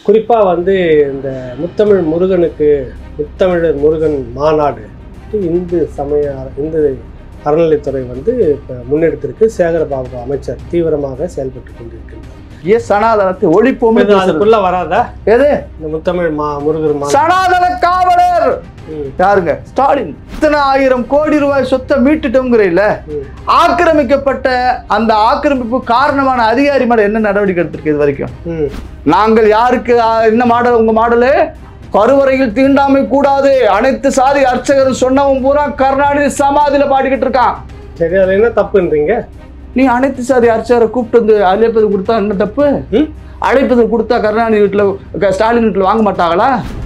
குறிப்பாக வந்து இந்த முத்தமிழ் முருகனுக்கு முத்தமிழர் முருகன் மாநாடு இந்து சமய அற- இந்து அறநிலைத்துறை வந்து இப்போ முன்னெடுத்திருக்கு சேகரபாபு அமைச்சர் தீவிரமாக செயல்பட்டு கொண்டிருக்கின்றார் ஏன் சனாதனத்தை ஒழிப்போம் இது அதுக்குள்ள வராதா எது இந்த முத்தமிழ் மா முருகர் மா சனாதன காவலர் ம், யாருங்க ஸ்டாலின் இத்தனை ஆயிரம் கோடி ரூபாய் சொத்தை மீட்டுட்டோங்கிறீல்ல ம். ஆக்கிரமிக்கப்பட்ட அந்த ஆக்கிரமிப்பு காரணமான அதிகாரி மேல என்ன நடவடிக்கை எடுத்திருக்கு இது வரைக்கும் ம், நாங்கள் யாருக்கு ஆ, என்ன மாடல் உங்க மாடலு கருவறையில் தீண்டாமை கூடாது அனைத்து சாதி அர்ச்சகரும் சொன்னவன் பூரா கருணாநிதி சமாதியில பாடிக்கிட்டு இருக்கான் சரி அதில் என்ன தப்புன்றீங்க நீ அனைத்து சாதி அர்ச்சகரை கூப்பிட்டு வந்து அழைப்பது கொடுத்தா என்ன தப்பு ம்? அழைப்பது கொடுத்தா கருணாநிதி வீட்டில் ஸ்டாலின் வீட்டில் வாங்க மாட்டாங்களா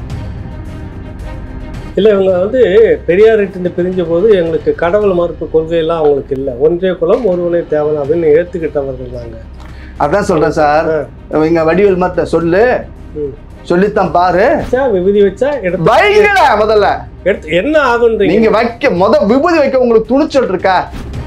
இல்லை இவங்க வந்து பெரியார்கிட்ட பிரிஞ்ச போது எங்களுக்கு கடவுள் மறுப்பு கொள்கையெல்லாம் அவங்களுக்கு இல்லை ஒன்றே குலம் ஒருவனே தேவன் அப்படின்னு ஏற்றுக்கிட்டவர்கள் தாங்க அதான் சொல்றேன் சார் ஆ. இங்க வடிவேல் மாத்த சொல்லு ம். சொல்லித்தான் பாரு வச்சா விபூதி வச்சா எடுத்து வைங்கடா முதல்ல எடுத்து என்ன ஆகுன்றீங்க நீங்க வைக்க முத விபூதி வைக்க உங்களுக்கு துணிச்சல் இருக்கா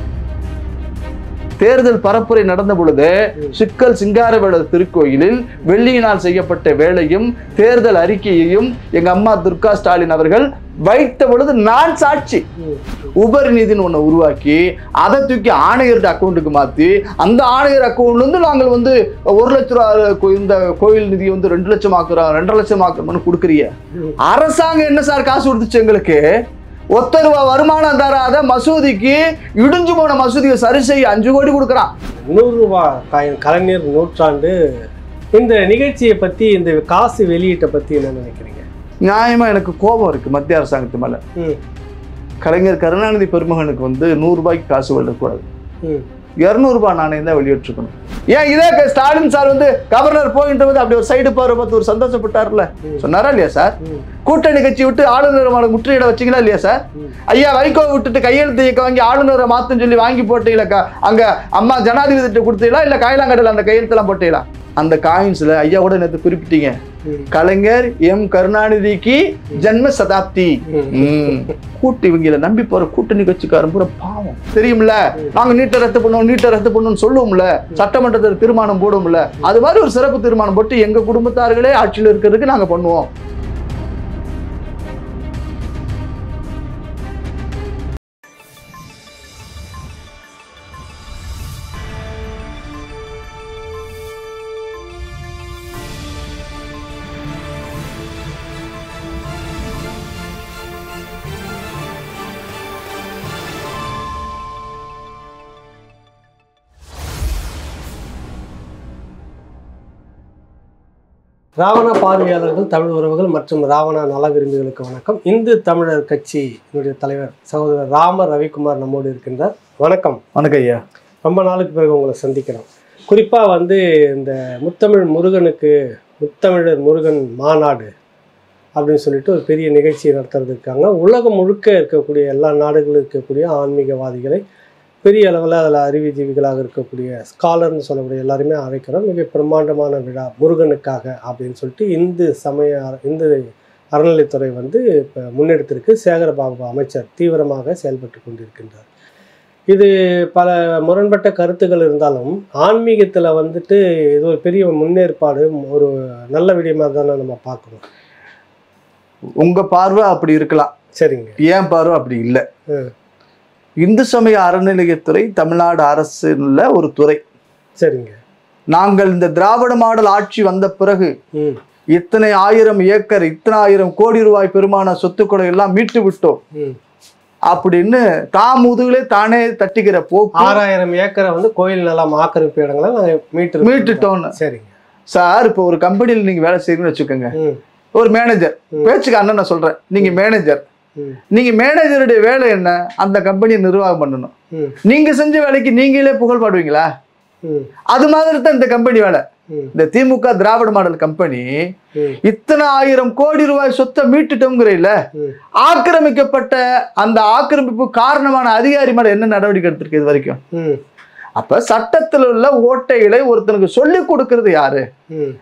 தேர்தல் பரப்புரை நடந்த பொழுது சிக்கல் சிங்காரவேட திருக்கோயிலில் வெள்ளியினால் செய்யப்பட்ட வேலையும் தேர்தல் அறிக்கையையும் எங்க அம்மா துர்கா ஸ்டாலின் அவர்கள் வைத்த பொழுது நான் சாட்சி ம். உபரி நிதின்னு ஒன்று உருவாக்கி அதை தூக்கி ஆணையர்கிட்ட அக்கௌண்ட்டுக்கு மாற்றி அந்த ஆணையர் அக்கௌண்ட்ல இருந்து நாங்கள் வந்து ஒரு லட்ச ரூபா கோ- இந்த கோயில் நிதியை வந்து ரெண்டு லட்சம் ஆக்குறோம் ரெண்டரை லட்சம் ஆக்குறோம்னு கொடுக்குறீங்க ம். அரசாங்கம் என்ன சார் காசு கொடுத்துச்சு எங்களுக்கு ஒத்த ரூபா வருமானம் தராத மசூதிக்கு இடிஞ்சு போன மசூதியை சரி செய்ய அஞ்சு கோடி கொடுக்குறான் நூறு ரூபாய் காயின் கலைஞர் நூற்றாண்டு இந்த நிகழ்ச்சியை பத்தி இந்த காசு வெளியீட்டை பத்தி என்ன நினைக்கிறீங்க நியாயமா எனக்கு கோபம் இருக்கு மத்திய அரசாங்கத்து மேல ம், கலைஞர் கருணாநிதி பெருமகனுக்கு வந்து நூறு ரூபாய்க்கு காசு வெளியிடக்கூடாது ம், இரநூறுபா நாணயம் தான் வெளியிட்டிருக்கணும் ஏன் இதே க- ஸ்டாலின் சார் வந்து கவர்னர் போயிட்டு வந்து அப்படி ஒரு சைடு பார்வை பார்த்து ஒரு சந்தோஷப்பட்டார்ல ம். சொன்னாரா இல்லையா சார் ம், கூட்டணி கட்சி விட்டு ஆளுநர் முற்றுகையிட வச்சீங்களா இல்லையா சார் ம். ஐயா வைகோ விட்டுட்டு கையெழுத்து இயக்க வாங்கி ஆளுநரை மாத்துன்னு சொல்லி வாங்கி போட்டீங்களா அங்க அம்மா ஜனாதிபதி கொடுத்தீங்களா இல்ல கைலாங்கடையில் அந்த கையெழுத்தெல்லாம் போட்டீங்களா அந்த காயின்ஸ்ல ஐயா கூட நேற்று குறிப்பிட்டீங்க ம். கலைஞர் எம் கருணாநிதிக்கு ஜன்ம சதாப்தி ம். கூட்டு இவங்கள நம்பி போற கூட்டணி கட்சிக்காரன் பூரா பாவம் தெரியும்ல நாங்க நீட்டை ரத்து பண்ணுவோம் நீட்டை ரத்து பண்ணுவோம்னு சொல்லுவோம்ல சட்டமன்றத்தில் தீர்மானம் போடுவோம்ல அது மாதிரி ஒரு சிறப்பு தீர்மானம் போட்டு எங்க குடும்பத்தார்களே ஆட்சியில் இருக்கிறதுக்கு நாங்க பண்ணுவோம் ராவணா பார்வையாளர்கள் தமிழ் உறவுகள் மற்றும் ராவணா நல விரும்பிகளுக்கு வணக்கம் இந்து தமிழர் கட்சியினுடைய தலைவர் சகோதரர் ராம ரவிக்குமார் நம்மோடு இருக்கின்றார் வணக்கம் வணக்கம் ஐயா ரொம்ப நாளுக்கு பிறகு உங்களை சந்திக்கிறோம் குறிப்பாக வந்து இந்த முத்தமிழ் முருகனுக்கு முத்தமிழர் முருகன் மாநாடு அப்படின்னு சொல்லிட்டு ஒரு பெரிய நிகழ்ச்சியை நடத்துறது இருக்காங்க உலகம் முழுக்க இருக்கக்கூடிய எல்லா நாடுகளிலும் இருக்கக்கூடிய ஆன்மீகவாதிகளை பெரிய அளவில் அதில் அறிவுஜீவிகளாக இருக்கக்கூடிய ஸ்காலர்னு சொல்லக்கூடிய எல்லாருமே அழைக்கிறோம் மிக பிரம்மாண்டமான விழா முருகனுக்காக அப்படின்னு சொல்லிட்டு இந்து சமய அற- இந்து அறநிலைத்துறை வந்து இப்போ முன்னெடுத்திருக்கு சேகரபாபு அமைச்சர் தீவிரமாக செயல்பட்டு கொண்டிருக்கின்றார் இது பல முரண்பட்ட கருத்துக்கள் இருந்தாலும் ஆன்மீகத்தில் வந்துட்டு இது ஒரு பெரிய முன்னேற்பாடு ஒரு நல்ல விடயமாக தானே நம்ம பார்க்கணும் உங்க பார்வை அப்படி இருக்கலாம் சரிங்க ஏன் பார்வை அப்படி இல்லை ம். இந்து சமய அறநிலையத்துறை தமிழ்நாடு அரசுல ஒரு துறை சரிங்க நாங்கள் இந்த திராவிட மாடல் ஆட்சி வந்த பிறகு ம் இத்தனை ஆயிரம் ஏக்கர் இத்தனை ஆயிரம் கோடி ரூபாய் பெருமான சொத்துக்களை எல்லாம் மீட்டு விட்டோம் ம் அப்படின்னு தாம் முதுகிலே தானே தட்டிக்கிற போக்கு ஆறாயிரம் ஏக்கரை வந்து கோயில் நிலம் ஆக்கிரமிப்பு இடங்களை நாங்கள் மீட்டு மீட்டுட்டோம்னு சரிங்க சார் இப்போ ஒரு கம்பெனியில் நீங்க வேலை செய்யணும்னு வச்சுக்கோங்க ம் ஒரு மேனேஜர் ம். பேச்சுக்கு அண்ணன் நான் சொல்றேன் நீங்க மேனேஜர் ம் நீங்க மேனேஜருடைய வேலை என்ன அந்த கம்பெனியை நிர்வாகம் பண்ணணும் ம் நீங்க செஞ்ச வேலைக்கு நீங்களே புகழ் பாடுவீங்களா ம் அது மாதிரி தான் இந்த கம்பெனி வேலை ம் இந்த திமுக திராவிட மாடல் கம்பெனி ம் இத்தனை ஆயிரம் கோடி ரூபாய் சொத்தை மீட்டுட்டோங்கிறீல்ல ம் ஆக்கிரமிக்கப்பட்ட அந்த ஆக்கிரமிப்பு காரணமான அதிகாரி மேல என்ன நடவடிக்கை எடுத்திருக்கு இது வரைக்கும் ம் அப்ப சட்டத்தில் உள்ள ஓட்டைகளை ஒருத்தனுக்கு சொல்லி கொடுக்கறது யாரு ம்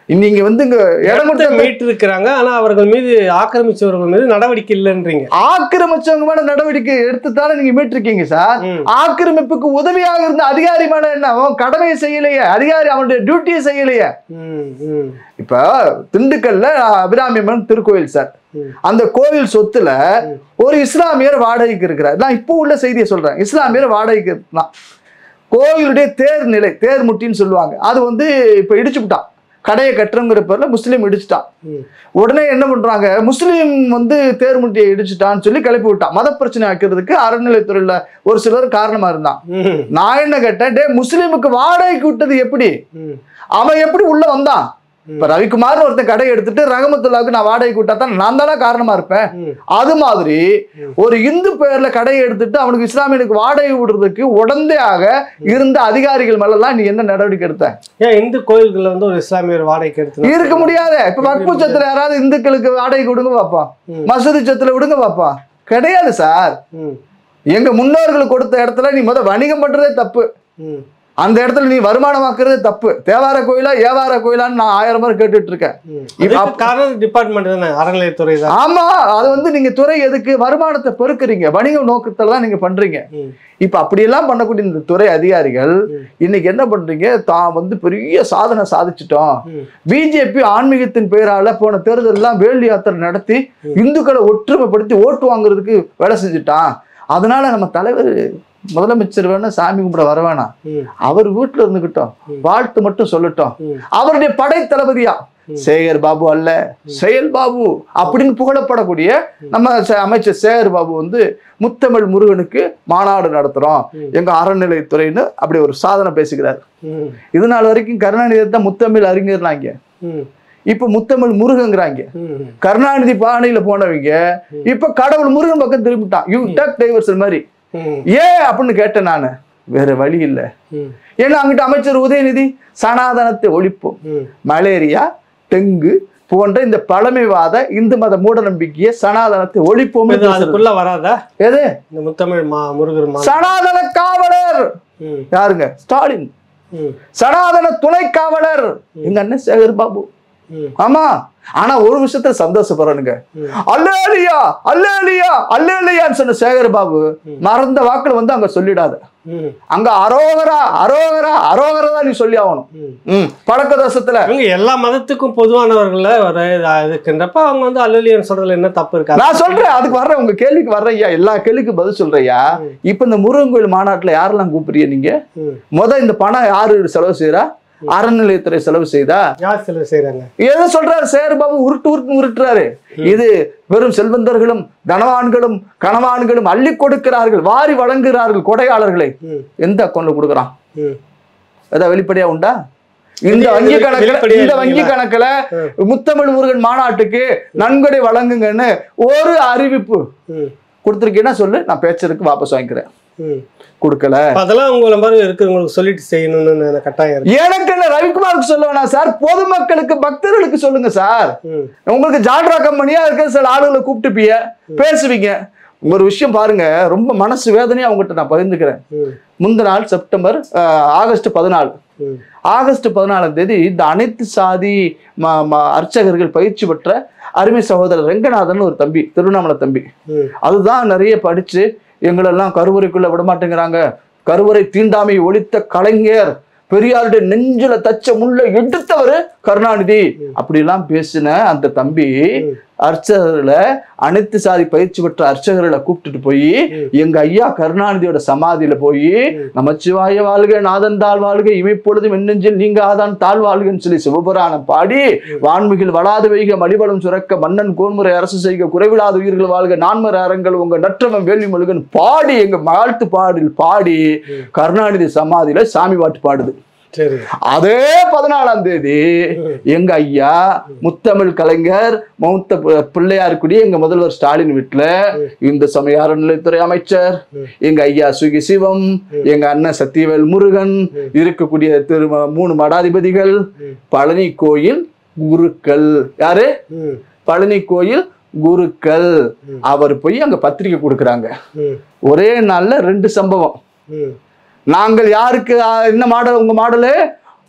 நீங்க வந்து இங்க இடம் இடத்தை கொடுத்த மீட்டு இருக்கிறாங்க ஆனா அவர்கள் மீது ஆக்கிரமிச்சவர்கள் மீது நடவடிக்கை இல்லைன்றீங்க ஆக்கிரமிச்சவங்க மேல நடவடிக்கை எடுத்துத்தானே நீங்க மீட்டிருக்கீங்க சார் ம். ஆக்கிரமிப்புக்கு உதவியாக இருந்த அதிகாரி மேல என்ன அவன் கடமையை செய்யலையே அதிகாரி அவனுடைய டியூட்டியை செய்யலையே ம், ம், இப்ப திண்டுக்கல்ல அபிராமியம்மன் திருக்கோயில் சார் ம். அந்த கோயில் சொத்துல ஒரு இஸ்லாமியர் வாடகைக்கு இருக்கிறார் நான் இப்போ உள்ள செய்தியை சொல்றேன் இஸ்லாமியர் வாடகைக்கு இருந்தான் கோயிலுடைய தேர் நிலை தேர் முட்டின்னு சொல்லுவாங்க அது வந்து இப்ப இடிச்சு விட்டான் கடையை கட்டுறங்கிற பேர்ல முஸ்லீம் இடிச்சுட்டான் ம். உடனே என்ன பண்றாங்க முஸ்லீம் வந்து தேர் முட்டியை இடிச்சுட்டான்னு சொல்லி கிளப்பி விட்டான் மத பிரச்சனை ஆக்கிறதுக்கு அறநிலைத்துறையில ஒரு சிலர் காரணமா இருந்தான் ம், நான் என்ன கேட்டேன் டே முஸ்லீமுக்கு வாடகைக்கு விட்டது எப்படி ம், அவன் எப்படி உள்ள வந்தான் இப்ப ரவிக்குமார்னு ஒருத்தன் கடை எடுத்துட்டு ரகமத்துல்லாவுக்கு நான் வாடகைக்கு விட்டா தான் நான் தானே காரணமா இருப்பேன் ம். அது மாதிரி ஒரு இந்து பெயர்ல கடையை எடுத்துட்டு அவனுக்கு இஸ்லாமியனுக்கு வாடகை விடுறதுக்கு உடந்தையாக இருந்த அதிகாரிகள் மேலலாம் நீ என்ன நடவடிக்கை எடுத்த ஏன் இந்து கோயில்கள்ல வந்து ஒரு இஸ்லாமியர் வாடகைக்கு எடுத்து இருக்க முடியாது இப்ப வக்பு சத்துல யாராவது இந்துக்களுக்கு வாடகை விடுங்க பாப்பா ம். மசூதி சத்துல விடுங்க பாப்பா கிடையாது சார் ம், எங்க முன்னோர்கள் கொடுத்த இடத்துல நீ முத வணிகம் பண்றதே தப்பு ம், அந்த இடத்துல நீ வருமானமாக்குறதே தப்பு தேவார கோயிலா ஏவார கோயிலான்னு நான் ஆயிரம் முறை கேட்டுட்டு இருக்கேன் ம். இப்ப அதுக்கு அப்ப- காரணம் டிபார்ட்மெண்ட் தானே அறநிலையத்துறை தான் ஆமா அது வந்து நீங்க துறை எதுக்கு வருமானத்தை பெருக்குறீங்க வணிக நோக்கத்துல தான் நீங்க பண்றீங்க ம், இப்ப அப்படியெல்லாம் பண்ணக்கூடிய இந்த துறை அதிகாரிகள் ம். இன்னைக்கு என்ன பண்றீங்க தான் வந்து பெரிய சாதனை சாதிச்சிட்டோம் ம். பிஜேபி ஆன்மீகத்தின் பெயரால போன தேர்தலெல்லாம் வேள்வி யாத்திரை நடத்தி இந்துக்களை ஒற்றுமைப்படுத்தி ஓட்டு வாங்குறதுக்கு வேலை செஞ்சுட்டான் அதனால நம்ம தலைவர் முதலமைச்சர் வேணா சாமி கும்பிட வர வேணாம் ம், அவர் வீட்டுல இருந்துகிட்டோம் ம். வாழ்த்து மட்டும் சொல்லட்டும் ம். அவருடைய படை தளபதியா ம். சேகர் பாபு அல்ல செயல் பாபு அப்படின்னு புகழப்படக்கூடிய நம்ம ச- அமைச்சர் சேகர் பாபு வந்து முத்தமிழ் முருகனுக்கு மாநாடு நடத்துறோம் ம். எங்க அறநிலைத்துறைன்னு அப்படி ஒரு சாதனை பேசுகிறார் ம், இது நாள் வரைக்கும் கருணாநிதி தான் முத்தமிழ் அறிஞர்னாங்க ம், இப்ப முத்தமிழ் முருகங்கிறாங்க ம், கருணாநிதி பாணியில போனவங்க இப்ப கடவுள் முருகன் பக்கம் திரும்பிட்டான் யூ டக் டைவர்சன் மாதிரி ம், ஏன் அப்படின்னு கேட்டேன் நானு வேற வழி இல்லை ம், ஏன்னா அங்கிட்ட அமைச்சர் உதயநிதி சனாதனத்தை ஒழிப்போம் ம். மலேரியா டெங்கு போன்ற இந்த பழமைவாத இந்து மத மூட நம்பிக்கையை சனாதனத்தை ஒழிப்போம் இது அதுக்குள்ள வராதா எது இந்த முத்தமிழ் மா முருகர் மா சனாதன காவலர் ம், யாருங்க ஸ்டாலின் ம், சனாதன துணை காவலர் எங்க அண்ணன் சேகர் பாபு ம், ஆமா ஆனா ஒரு விஷயத்துல சந்தோஷப்படுறனுங்க ம். அல்லேலியா அல்லேலியா அல்லேலியான்னு சொன்ன சேகர் பாபு மறந்த வாக்குல வந்து அங்க சொல்லிடாத ம், அங்க அரோகரா அரோகரா அரோகரா தான் நீ சொல்லி ஆகணும் ம். ம் பழக்க தோஷத்துல இவங்க எல்லா மதத்துக்கும் பொதுவானவர்கள ஒரு இதா இருக்குன்றப்ப அவங்க வந்து அல்லலியன் சொல்றதுல என்ன தப்பு இருக்கா நான் சொல்றேன் அதுக்கு வர்றேன் உங்க கேள்விக்கு வர்றேன் ஐயா எல்லா கேள்விக்கும் பதில் சொல்றையா ம். இப்ப இந்த முருகன் கோயில் மாநாட்டுல யாரெல்லாம் கூப்பிடுறீங்க நீங்க ம். முத இந்த பணம் யாரு செலவு செய்யறா அறநிலையத்துறை செலவு செய்தா யார் சிலர் செய்றாங்க எதை சொல்றாரு சேர் பாபு உருட்டு உருட்டு உருட்டுறாரு இது வெறும் செல்வந்தர்களும் தனவான்களும் கனவான்களும் அள்ளி கொடுக்கிறார்கள் வாரி வழங்குகிறார்கள் கொடையாளர்களை ம், எந்த அக்கௌண்ட்ல கொடுக்குறான் ம், ஏதாவது வெளிப்படையா உண்டா இந்த வெளி- வங்கி வெளி- கணக்குல வெளிப்படையா இந்த வங்கி இல்லைங்களா? கணக்குல முத்தமிழ் முருகன் மாநாட்டுக்கு நன்கொடை வழங்குங்கன்னு ஒரு அறிவிப்பு ம், கொடுத்துருக்கீங்கன்னா சொல்லு நான் பேச்சதுக்கு வாபஸ் வாங்கிக்கிறேன் ம். கொடுக்கல அப்ப அதெல்லாம் உங்களை மாதிரி இருக்கிறவங்களுக்கு சொல்லிட்டு செய்யணும்னு எனக்கு கட்டாயம் இருக்கு எனக்கு என்ன ரவிக்குமாருக்கு சொல்ல வேணாம் சார் பொதுமக்களுக்கு பக்தர்களுக்கு சொல்லுங்க சார் ம், உங்களுக்கு ஜால்ரா கம்பெனியா இருக்க சில ஆளுகளை கூப்பிட்டுப்பீங்க பேசுவீங்க ஒரு விஷயம் பாருங்க ரொம்ப மனசு வேதனையா அவங்ககிட்ட நான் பகிர்ந்துக்கிறேன் ம், முந்தின நாள் செப்டம்பர் அஹ், ஆகஸ்ட் பதினாலு ம், ஆகஸ்ட் பதினாலாம் தேதி இந்த அனைத்து சாதி ம- ம- அர்ச்சகர்கள் பயிற்சி பெற்ற அருமை சகோதரர் ரெங்கநாதன் ஒரு தம்பி திருவண்ணாமலை தம்பி ம், அதுதான் நிறைய படிச்சு எங்களெல்லாம் கருவறைக்குள்ள விட மாட்டேங்கிறாங்க கருவறை தீண்டாமை ஒழித்த கலைஞர் பெரியாருடைய நெஞ்சில தச்ச முள்ள எடுத்தவர் கருணாநிதி அப்படிலாம் பேசின அந்த தம்பி ம். அர்ச்சகர்களை அனைத்து சாதி பயிற்சி பெற்ற அர்ச்சகர்களை கூப்பிட்டுட்டு போய் ம். எங்க ஐயா கருணாநிதியோட சமாதியில போய் ம். நமச்சிவாய வாழ்க நாதன் தாழ் வாழ்க இமைப்பொழுதும் என்னெஞ்சில் நீங்க ஆதான் தாழ் வாழ்கன்னு சொல்லி சிவபுராணம் பாடி வான்மிகில் வளாது வைக மடிவளம் சுரக்க மன்னன் கோன்முறை அரசு செய்க குறைவிலாத உயிர்கள் வாழ்க நான்மர அரங்கள் உங்க நற்றவன் வேள்வி மழுகன் பாடி எங்க வாழ்த்து பாடில் பாடி ம். கருணாநிதி சமாதியில சாமி பாட்டு பாடுது சரி அதே பதினாலாம் தேதி ம். எங்க ஐயா முத்தமிழ் கலைஞர் மௌத்த பி- பிள்ளையார்குடி எங்க முதல்வர் ஸ்டாலின் வீட்டுல ம். இந்த சமய அறநிலைத்துறை அமைச்சர் ம். எங்க ஐயா சுகி சிவம் எங்க அண்ணன் சத்தியவேல் முருகன் ம். இருக்கக்கூடிய திரு மூணு மடாதிபதிகள் ம். பழனி கோயில் குருக்கள் யாரு ம், பழனி கோயில் குருக்கள் ம். அவர் போய் அங்க பத்திரிக்கை கொடுக்குறாங்க ம், ஒரே நாள்ல ரெண்டு சம்பவம் ம், நாங்கள் யாருக்கு ஆ, என்ன மாடல் உங்க மாடலு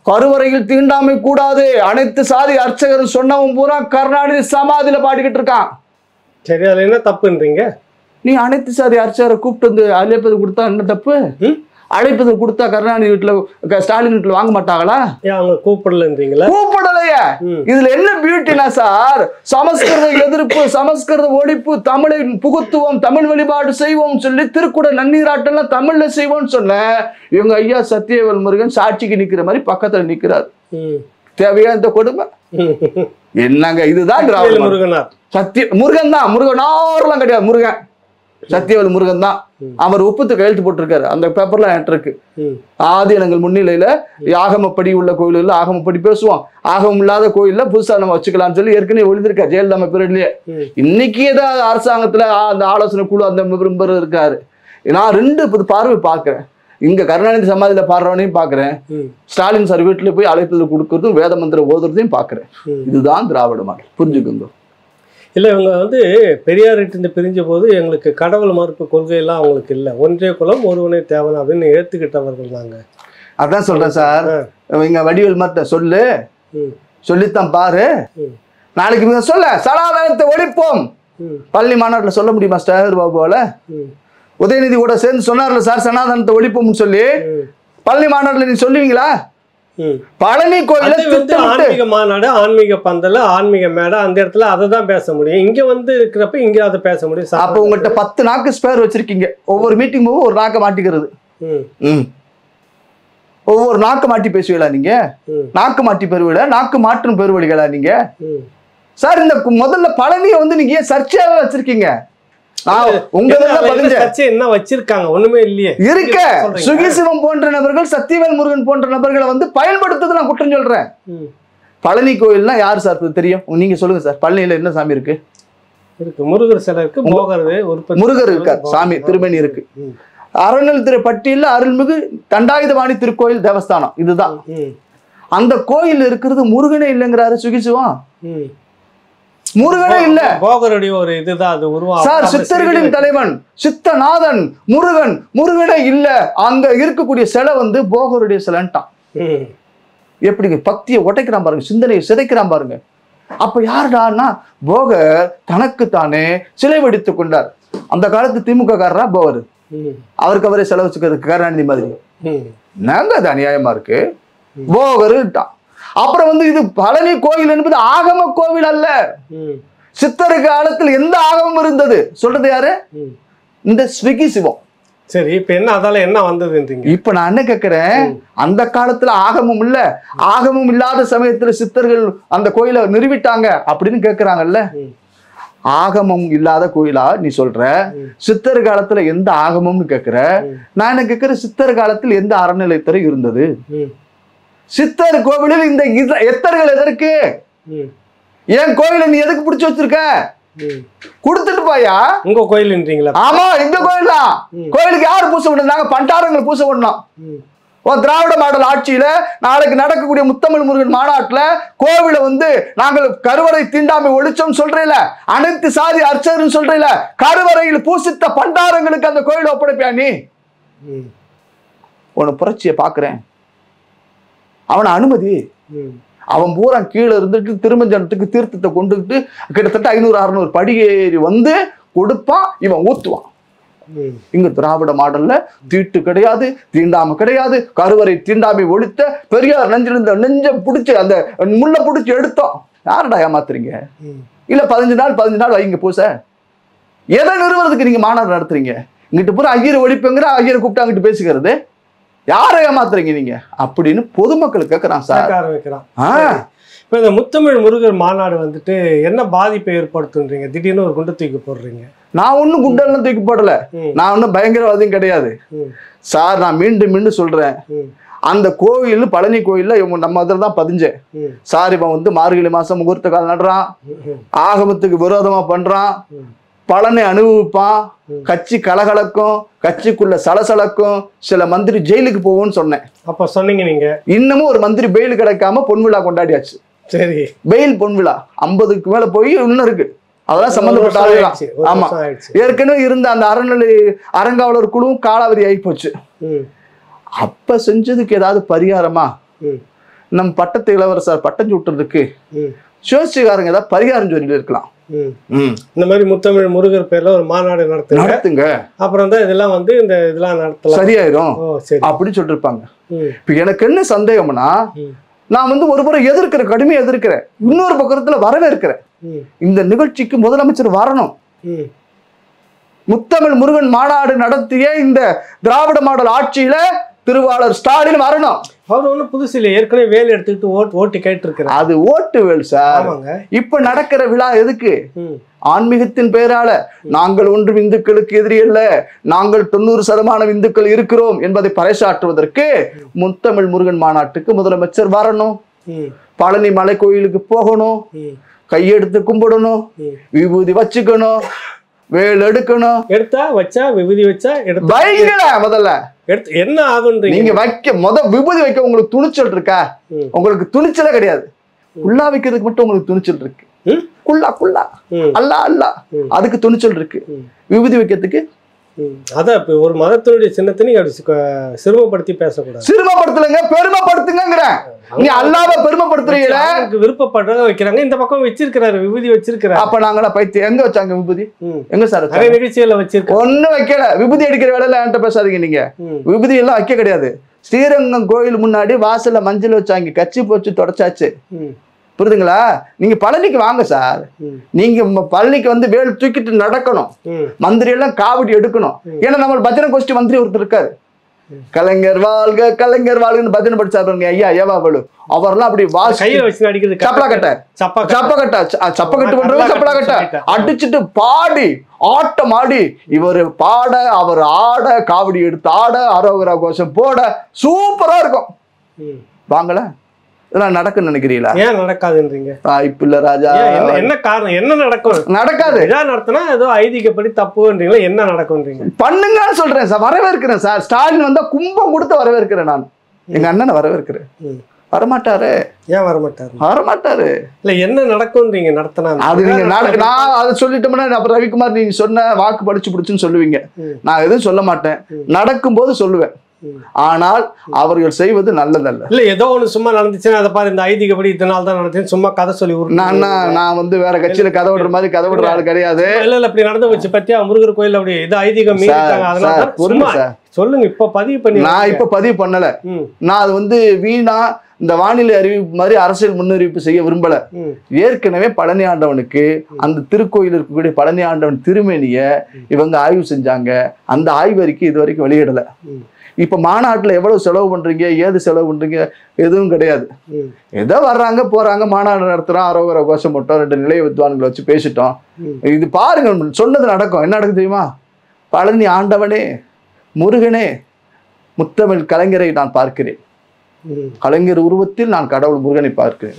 கருவறையில் தீண்டாமை கூடாது அனைத்து சாதி அர்ச்சகரும் சொன்னவன் பூரா கருணாநிதி சமாதியில பாடிக்கிட்டு இருக்கான் சரி அதுல என்ன தப்புன்றீங்க நீ அனைத்து சாதி அர்ச்சகரை கூப்பிட்டு வந்து அழைப்பது கொடுத்தா என்ன தப்பு ம்? அழைப்பது கொடுத்தா கருணாநிதி வீட்டுல க- ஸ்டாலின் வீட்டுல வாங்க மாட்டாங்களா ஏன் அவங்க கூப்பிடலன்றீங்களா கூப்பிடலையே ம். இதுல என்ன பியூட்டினா சார் சமஸ்கிருத எதிர்ப்பு சமஸ்கிருத ஒழிப்பு தமிழை புகுத்துவோம் தமிழ் வழிபாடு செய்வோம் சொல்லி திருக்குட நன்னீராட்டம்லாம் தமிழ்ல செய்வோம்னு சொன்ன இவங்க ஐயா சத்தியவேல் முருகன் சாட்சிக்கு நிக்கிற மாதிரி பக்கத்துல நிக்கிறார் ம். தேவையா இந்த கொடுமை ம். என்னங்க இதுதான் திராவிட வேலு மாடல். முருகனார் சத்திய முருகன் தான் முருகன் ஆறுலாம் கிடையாது முருகன் சத்தியவேல் முருகன் தான் ம். அவர் ஒப்புத்து கையெழுத்து போட்டிருக்காரு அந்த பேப்பர்லாம் என்கிட்ட இருக்கு ம். ஆதீனங்கள் முன்னிலையில ஆகமப்படி உள்ள கோயில்கள் ஆகமப்படி பேசுவோம் ஆகமம் இல்லாத கோயில்ல புதுசா நம்ம வச்சுக்கலாம்னு சொல்லி ஏற்கனவே எழுதிருக்கா ஜெயலலிதா பீரியட்லயே ம். இன்னைக்கு ஏதாவது அரசாங்கத்துல ஆ, அந்த ஆலோசனை குழு அந்த மெம்பர் இருக்காரு நான் ரெண்டு புது பார்வை பார்க்கிறேன் இங்க கருணாநிதி சமாதியில பாடுறவனையும் பார்க்கிறேன் ம். ஸ்டாலின் சார் வீட்டுல போய் அழைப்பது கொடுக்கறதும் வேத மந்திரம் ஓதுறதையும் பார்க்கிறேன் ம். இதுதான் திராவிட மாடல் புரிஞ்சுக்கோங்க இல்ல இவங்க வந்து பெரியார்கிட்ட பிரிஞ்ச போது எங்களுக்கு கடவுள் மறுப்பு கொள்கையெல்லாம் அவங்களுக்கு இல்லை ஒன்றே குலம் ஒருவனே தேவன் அப்படின்னு ஏத்துக்கிட்டவர்கள் தாங்க அதான் சொல்றேன் சார் ஆ. இங்க வடிவேல் மாத்த சொல்லு ம். சொல்லித்தான் பாரு ம். நாளைக்கு இவங்க சொல்ல சனாதனத்தை ஒழிப்போம் ம். பள்ளி மாநாட்டில் சொல்ல முடியுமா ஸ்டார் பாபுவால ம். உதயநிதி கூட சேர்ந்து சொன்னார்ல சார் சனாதனத்தை ஒழிப்போம்னு சொல்லி ம். பள்ளி மாநாட்டில் நீ சொல்லுவீங்களா ம். பழனி கோயில அது வந்து திட்டமிட்டு ஆன்மீக மாநாடு ஆன்மீக பந்தல் ஆன்மீக மேடை அந்த இடத்துல அதை தான் பேச முடியும் இங்க வந்து இருக்கிறப்ப இங்க அதை பேச முடியும் அப்ப உங்கள்கிட்ட பத்து நாக்கு ஸ்பேர் வச்சிருக்கீங்க ஒவ்வொரு மீட்டிங் போகும் ஒரு நாக்கை மாட்டிக்கிறது ம். ம். ஒவ்வொரு நாக்கு மாட்டி பேசுவீங்களா நீங்க ம். நாக்கு மாட்டி பெறுவீங்களா நாக்கு மாற்றும் பெறுவீங்களா நீங்க ம். சார் இந்த கு- முதல்ல பழனியை வந்து நீங்க ஏன் சர்ச்சையாவே வச்சிருக்கீங்க நான் உங்க என்ன இதுல அதுல என்ன பதிஞ்ச சர்ச்சை என்ன வச்சிருக்காங்க ஒண்ணுமே இல்லையே இருக்க சொல்றீங்க. சுகிசிவம் போன்ற நபர்கள் சத்தியவேல் முருகன் போன்ற நபர்களை வந்து பயன்படுத்துறது நான் குற்றம் சொல்றேன் ம். பழனி கோயில்னா யார் சார் தெரியும் நீங்க சொல்லுங்க சார் பழனியில என்ன சாமி இருக்கு இருக்கு முருகர் சிலை இருக்கு போகர் உற்பத்தி முருகர் இருக்கார் சாமி திருமணி இருக்கு ம். அறநிலைத்துறை பட்டியல அருள்மிகு தண்டாயுதபாணி திருக்கோயில் தேவஸ்தானம் இதுதான் ம். அந்த கோயில் இருக்கிறது முருகனே இல்லைங்கிறாரு சுகிசிவம் ம். முருகனே இல்ல போகருடைய ஒரு இதுதான் அது உருவம் சார் அப்ப சித்தர்களின் செய்தி தலைவன் சித்தநாதன் முருகன் முருகனே இல்ல அங்க இருக்கக்கூடிய சிலை வந்து போகருடைய சிலைன்ட்டான் ம். எப்படி பக்தியை உடைக்கிறான் பாருங்க சிந்தனையை சிதைக்கிறான் பாருங்க அப்ப யாருடான்னா போகர் தனக்குத்தானே சிலை வடித்துக் கொண்டார் அந்த காலத்து திமுக காரரா போவர் ம். அவருக்கு அவரே செலவு வச்சுக்கிறது கருணாநிதி மாதிரி ம். நாங்க அது அநியாயமா இருக்கு போகருட்டான் அப்புறம் வந்து இது பழனி கோயில் என்பது ஆகம கோவில் அல்ல ம். சித்தர் காலத்தில் எந்த ஆகமம் இருந்தது சொல்றது யாரு ம். இந்த ஸ்விகி சிவம் சரி இப்ப என்ன அதால என்ன வந்ததுன்றீங்க இப்ப நான் என்ன கேக்குறேன் அந்த காலத்துல ஆகமம் இல்ல ஆகமம் இல்லாத சமயத்துல சித்தர்கள் அந்த கோயிலை நிறுவிட்டாங்க அப்படின்னு கேக்குறாங்கல்ல ம். ஆகமம் இல்லாத கோயிலா நீ சொல்ற ம். சித்தர் காலத்துல எந்த ஆகமம்னு கேக்குற ம். நான் என்ன கேக்குறேன் சித்தர் காலத்தில் எந்த அறநிலைத்துறை இருந்தது ம். சித்தர் கோவிலில் இந்த இத- எத்தர்கள் எதற்கு ம். என் கோயிலை நீ எதுக்கு பிடிச்சு வச்சிருக்க ம். கொடுத்துட்டு பாயா உங்க கோயில்ன்றீங்களா ஆமா இந்த கோயில் தான் ம். கோயிலுக்கு யார் பூசை பண்ணாங்க பண்டாரங்கள் பூசை பண்ணோம் ம். ஓ திராவிட மாடல் ஆட்சியில நாளைக்கு நடக்கக்கூடிய முத்தமிழ் முருகன் மாநாட்டுல கோவில வந்து நாங்கள் கருவறை தீண்டாமை ஒழிச்சோம் சொல்றீல அனைத்து சாதி அர்ச்சகரும் சொல்றீல கருவறையில் பூசித்த பண்டாரங்களுக்கு அந்த கோயிலை ஒப்படைப்பியா நீ ம். உன புரட்சியை பாக்குறேன் அவனை அனுமதி ம். அவன் பூரா கீழே இருந்துட்டு திருமஞ்சனத்துக்கு தீர்த்தத்தை கொண்டுகிட்டு கிட்டத்தட்ட ஐநூறு அறுநூறு படியேறி வந்து கொடுப்பான் இவன் ஊத்துவான் ம். இங்க திராவிட மாடல்ல தீட்டு கிடையாது தீண்டாமை கிடையாது கருவறை தீண்டாமை ஒழித்த பெரியார் நெஞ்சிருந்த நெஞ்ச பிடிச்சி அந்த முள்ள பிடிச்சி எடுத்தோம் யாரடா ஏமாத்துறீங்க ம். இல்ல பதினஞ்சு நாள் பதினஞ்சு நாள் வைங்க பூச எதை நிறுவனத்துக்கு நீங்க மாநாடு நடத்துறீங்க இங்கிட்டு பூரா ஐயரை ஒழிப்புங்கிற ஐயரை கூப்பிட்டு அங்கிட்டு பேசிக்கிறது யாரை ஏமாத்துறீங்க நீங்க அப்படின்னு பொதுமக்கள் கேட்கறான் சார் கேட்க ஆரம்பிக்கிறான் ஆ, இப்ப இந்த முத்தமிழ் முருகர் மாநாடு வந்துட்டு என்ன பாதிப்பை ஏற்படுத்துன்றீங்க திடீர்னு ஒரு குண்டு தூக்கி போடுறீங்க நான் ஒன்னும் குண்டெல்லாம் தூக்கி போடல ம். நான் ஒன்னும் பயங்கரவாதியும் கிடையாது ம். சார் நான் மீண்டும் மீண்டும் சொல்றேன் ம். அந்த கோயில் பழனி கோயில்ல இவங்க நம்ம அதில் தான் பதிஞ்சேன் ம். சார் இவன் வந்து மார்கழி மாசம் முகூர்த்த கால் நடுறான் ம். ஆகமத்துக்கு விரோதமா பண்றான் ம். பலனை அனுபவிப்பான் ம். கட்சி கலகலக்கும் கட்சிக்குள்ள சலசலக்கும் சில மந்திரி ஜெயிலுக்கு போவோம்னு சொன்னேன் அப்ப சொன்னீங்க நீங்க இன்னமும் ஒரு மந்திரி பெயில் கிடைக்காம பொன் விழா கொண்டாடியாச்சு சரி பெயில் பொன் விழா ஐம்பதுக்கு மேல போய் இன்னும் இருக்கு அதெல்லாம் சம்பந்தப்பட்ட ஒரு வருஷம் ஆளுதான் ஆயிடுச்சு. ஒரு ஆமா வருஷம் ஆயிடுச்சு. ஏற்கனவே இருந்த அந்த அறநிலை அறங்காவலர் குழுவும் காலாவதி ஆகி போச்சு ம். அப்ப செஞ்சதுக்கு ஏதாவது பரிகாரமா ம். நம் பட்டத்து இளவரசர் பட்டம் சூட்டுறதுக்கு ம் சிவசிகாரங்க ஏதாவது பரிகாரம் சொல்லி இருக்கலாம் ம் ம் இந்த மாதிரி முத்தமிழ் முருகர் பேர்ல ஒரு மாநாடு நடத்துங்க நடத்துங்க அப்புறம் தான் இதெல்லாம் வந்து இந்த இதெல்லாம் நடத்தலாம் சரியாயிரும் ஓ சரி அப்படின்னு சொல்லிட்டு இருப்பாங்க ம் இப்ப எனக்கு என்ன சந்தேகம்னா ம் நான் வந்து ஒரு புறம் எதிர்க்கிறேன் கடுமையா எதிர்க்கிறேன் இன்னொரு பக்கத்துல வரவேற்கிறேன் ம் இந்த நிகழ்ச்சிக்கு முதலமைச்சர் வரணும் ம் முத்தமிழ் முருகன் மாநாடு நடத்திய இந்த திராவிட மாடல் ஆட்சியில திருவாளர் ஸ்டாலின் வரணும் அவர் ஒன்றும் புதுசு இல்லை ஏற்கனவே வேலை எடுத்துக்கிட்டு ஓட்டு ஓட்டு கேட்டிருக்கிறார் அது ஓட்டு வேல் சார் ஆமாங்க இப்ப நடக்கிற விழா எதுக்கு ம் ஆன்மீகத்தின் பெயரால நாங்கள் ஒன்றும் இந்துக்களுக்கு எதிரி அல்ல நாங்கள் தொண்ணூறு சதமானம் இந்துக்கள் இருக்கிறோம் என்பதை பறைசாற்றுவதற்கு முத்தமிழ் முருகன் மாநாட்டுக்கு முதலமைச்சர் வரணும் ம் பழனி மலை கோயிலுக்கு போகணும் ம் கையெடுத்து கும்பிடணும் ம் விபூதி வச்சுக்கணும் வேல் எடுக்கணும் எடுத்தா வச்சா விபூதி வச்சா எடுத்தா வைங்கள முதல்ல எடுத்து என்ன ஆகுன்றீங்க நீங்க வைக்க முத விபூதி வைக்க உங்களுக்கு துணிச்சல் இருக்கா ம். உங்களுக்கு துணிச்சலே கிடையாது குள்ளா வைக்கிறதுக்கு மட்டும் உங்களுக்கு துணிச்சல் இருக்கு ம் குள்ளா குள்ளா ம் அல்லா அல்லா ம். அதுக்கு துணிச்சல் இருக்கு ம். விபூதி வைக்கிறதுக்கு ம். அதான் இப்போ ஒரு மதத்தினுடைய சின்னத்தை நீங்க அப்படி சி- சிறுமப்படுத்தி பேசக்கூடாது சிறுமப்படுத்தலைங்க பெருமைப்படுத்துங்கிறேன் நீ அல்லாத பெருமைப்படுத்துறீங்கள அவங்களுக்கு விருப்பப்படுறத வைக்கிறாங்க இந்த பக்கம் வச்சிருக்கிறாரு விபூதி வச்சிருக்கிறாரு அப்ப நாங்களா பைத்தியம் எங்க வச்சாங்க விபூதி ம். எங்க சார் நிறைய வச்சாங்க? நிகழ்ச்சிகளை வச்சிருக்காரு ஒண்ணும் வைக்கல விபூதி அடிக்கிற வேலையில என்கிட்ட பேசாதீங்க நீங்க ம். விபூதி எல்லாம் வைக்க கிடையாது ஸ்ரீரங்கம் கோயில் முன்னாடி வாசல்ல மஞ்சள் வச்சாங்க கச்சி போச்சு தொடச்சாச்சு ம். புரியுதுங்களா நீங்க பழனிக்கு வாங்க சார் ம். நீங்க ம- பழனிக்கு வந்து வேல் தூக்கிட்டு நடக்கணும் ம். மந்திரி எல்லாம் காவடி எடுக்கணும் ஏன்னா நம்ம பஜனை கோஷ்டி மந்திரி ஒருத்தர் இருக்காரு கலைஞர் வாழ்க கலைஞர் வாழ்கன்னு பஜனை படிச்சாருங்க ஐயா ஏவா பலு அவர்லாம் அப்படி வாசி கையில வச்சு அடிக்கிறது சப்பலா கட்டை சப்பா சப்பக்கட்டை சப்பக்கட்டு பண்றது சப்பலா கட்டை அடிச்சுட்டு பாடி ஆட்டம் ஆடி இவர் பாட அவர் ஆட காவடி எடுத்து ஆட அரோகரா கோஷம் போட சூப்பரா இருக்கும் ம். வாங்கல இதெல்லாம் நடக்குன்னு நினைக்கிறீங்களா ஏன் நடக்காதுன்றீங்க வாய்ப்பு இல்ல ராஜா ஏன் என்ன என்ன காரணம் என்ன நடக்கும் நடக்காது விழா நடத்தினா ஏதோ ஐதீகப்படி தப்புன்றீங்களா என்ன நடக்கும்ன்றீங்க பண்ணுங்கன்னு சொல்றேன் சார் வரவேற்கிறேன் சார் ஸ்டாலின் வந்தா கும்பம் கொடுத்து வரவேற்கிறேன் நான் எங்க அண்ணனை வரவேற்கிறேன் ம். வரமாட்டாரு ஏன் வரமாட்டாரு வரமாட்டாரு இல்ல என்ன நடக்கும்ன்றீங்க நடத்தினா அது நீங்க நாளைக்கு நான் அதை சொல்லிட்டோம்னா அப்புறம் ரவிக்குமார் நீங்க சொன்ன வாக்கு படிச்சு பிடிச்சுன்னு சொல்லுவீங்க ம். நான் எதுவும் சொல்ல மாட்டேன் ம். நடக்கும்போது சொல்லுவேன் ம். ஆனால் அவர்கள் செய்வது நல்லதல்ல இல்ல ஏதோ ஒண்ணு சும்மா நடந்துச்சுன்னா அதை பாரு இந்த ஐதீகப்படி இத்தனை நாள் தான் நடந்துச்சு சும்மா கதை சொல்லி உருட்டு. நான் நான் நான் வந்து வேற கட்சியில கதை விடுற மாதிரி கதை விடுற ஆள் கிடையாது இல்ல இல்ல இப்படி நடந்து வச்சு பத்தியா முருகர் கோயில் அப்படி இது ஐதீகம் மீறிட்டாங்க அதனால சார் தான் பொறுங்க சும்மா சார் சொல்லுங்க இப்ப பதிவு பண்ணி நான் இப்ப பதிவு பண்ணல ம், நான் அது வந்து வீணா இந்த வானிலை அறிவிப்பு மாதிரி அரசியல் முன்னறிவிப்பு செய்ய விரும்பல ம், ஏற்கனவே பழனி ஆண்டவனுக்கு அந்த திருக்கோயில் இருக்கக்கூடிய பழனி ஆண்டவன் திருமேனிய இவங்க ஆய்வு செஞ்சாங்க அந்த ஆய்வறிக்கை இது வரைக்கும் வெளியிடல ம், இப்ப மாநாட்டுல எவ்வளவு செலவு பண்றீங்க ஏது செலவு பண்றீங்க எதுவும் கிடையாது ம், ஏதோ வர்றாங்க போறாங்க மாநாடு நடத்துறோம் அரோகர கோஷம் போட்டோம் ரெண்டு நிலைய வித்வான்களை வச்சு பேசிட்டோம் ம். இது பாருங்க சொன்னது நடக்கும் என்ன நடக்கும் தெரியுமா பழனி ஆண்டவனே முருகனே முத்தமிழ் கலைஞரை நான் பார்க்கிறேன் ம். கலைஞர் உருவத்தில் நான் கடவுள் முருகனை பார்க்கிறேன்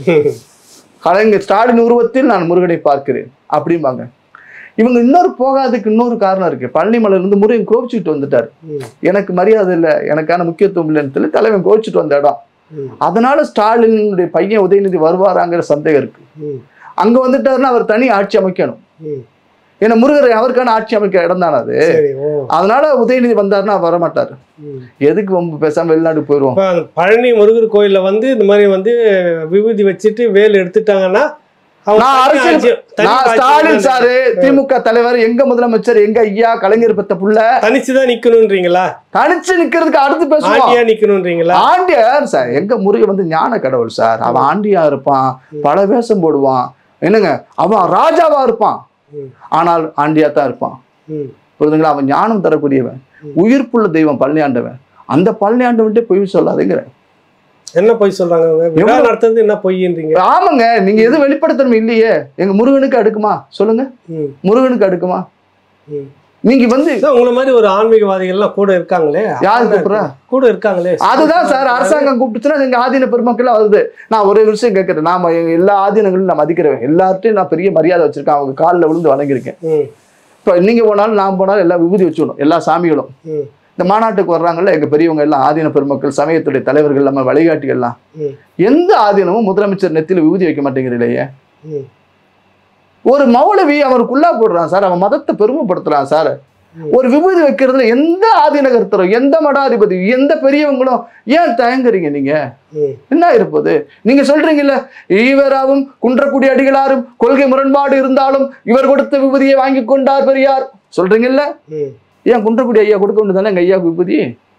கலைஞர் ஸ்டாலின் உருவத்தில் நான் முருகனை பார்க்கிறேன் அப்படிம்பாங்க இவங்க இன்னொரு போகாததுக்கு இன்னொரு காரணம் இருக்கு பழனிமலையில இருந்து முருகன் கோபிச்சுட்டு வந்துட்டார் ம், எனக்கு மரியாதை இல்லை எனக்கான முக்கியத்துவம் இல்லைன்னு சொல்லி தலைவன் கோபிச்சுட்டு வந்த இடம் ம், அதனால ஸ்டாலினுடைய பையன் உதயநிதி வருவாராங்கிற சந்தேகம் இருக்கு ம், அங்க வந்துட்டாருன்னா அவர் தனி ஆட்சி அமைக்கணும் ம். ஏன்னா முருகர் அவருக்கான ஆட்சி அமைக்க இடம் தானே அது சரி ஓ அதனால உதயநிதி வந்தாருன்னா அவர் வரமாட்டாரு ம். எதுக்கு ரொம்ப பேசாம வெளிநாடு போயிடுவோம் இப்ப அந்த பழனி முருகர் கோயில்ல வந்து இந்த மாதிரி வந்து விபூதி வச்சுட்டு வேல் எடுத்துட்டாங்கன்னா அவங்க நான் தனி அரசியல் ராஜ்யம், தனி நான் ராஜ்யம் ஸ்டாலின் தான் சாரு திமுக தலைவர் எங்க முதலமைச்சர் எங்க ஐயா கலைஞர் பெத்த புள்ள தனிச்சுதான் நிக்கணும்ன்றீங்களா தனிச்சு நிக்கிறதுக்கு அடுத்து பேசுவோம் ஆண்டியா நிக்கணும்ன்றீங்களா ஆண்டியார் சார் எங்க முருகன் வந்து ஞான கடவுள் சார் அவன் ஆண்டியா இருப்பான் பல வேஷம் போடுவான் என்னங்க அவன் ராஜாவா இருப்பான் ம். ஆனால் ஆண்டியா தான் இருப்பான் ம், புரியுதுங்களா அவன் ஞானம் தரக்கூடியவன் உயிர்ப்புள்ள தெய்வம் பழனியாண்டவன் அந்த பழனியாண்டவன்ட்டே பொய் சொல்லாதேங்கிறேன் என்ன பொய் சொல்றாங்க அவங்க விழா எவ்வளவு- நடத்துறது என்ன பொய்ன்றீங்க ஆமாங்க நீங்க எதுவும் வெளிப்படுத்தணும் இல்லையே எங்க முருகனுக்கு அடுக்குமா சொல்லுங்க ம், முருகனுக்கு அடுக்குமா ம். நீங்க வந்து அதான் உங்களை மாதிரி ஒரு ஆன்மீகவாதிகள் எல்லாம் கூட இருக்காங்களே யாரு கூப்பிடுறா கூட இருக்காங்களே அதுதான் சார் அரசாங்கம் கூப்பிட்டுச்சுன்னா எங்க ஆதீன பெருமக்கள் வருது நான் ஒரு விஷயம் கேட்கறேன் நாம எங்க எல்லா ஆதீனங்களும் நான் மதிக்கிறேன் எல்லார்ட்டையும் நான் பெரிய மரியாதை வச்சிருக்கேன் அவங்க காலில் விழுந்து வணங்கியிருக்கேன் ம், இப்போ நீங்க போனாலும் நான் போனாலும் எல்லாம் விபூதி வச்சுக்கணும் எல்லா சாமிகளும் ம், இந்த மாநாட்டுக்கு வர்றாங்கல்ல எங்க பெரியவங்க எல்லாம் ஆதீன பெருமக்கள் சமயத்துடைய தலைவர்கள் நம்ம வழிகாட்டிகள் எல்லாம் ம், எந்த ஆதீனமும் முதலமைச்சர் நெத்தியில விபூதி வைக்க மாட்டேங்கிறீங்களே ம். ஒரு மௌலவி அவனுக்குள்ளா போடுறான் சார் அவன் மதத்தை பெருமைப்படுத்துறான் சார் ஒரு விபூதி வைக்கிறதுல எந்த ஆதிநகர்த்தரும் எந்த மடாதிபதி எந்த பெரியவங்களும் ஏன் தயங்குறீங்க நீங்க ம் என்ன இருப்பது நீங்க சொல்றீங்கல்ல ஈவராவும் குன்றக்குடி அடிகளாரும் கொள்கை முரண்பாடு இருந்தாலும் இவர் கொடுத்த விபூதியை வாங்கி கொண்டார் பெரியார் சொல்றீங்கல்ல ம் ஏன் குன்றக்குடி ஐயா கொடுக்க வேண்டியதானே எங்க ஐயா விபூதி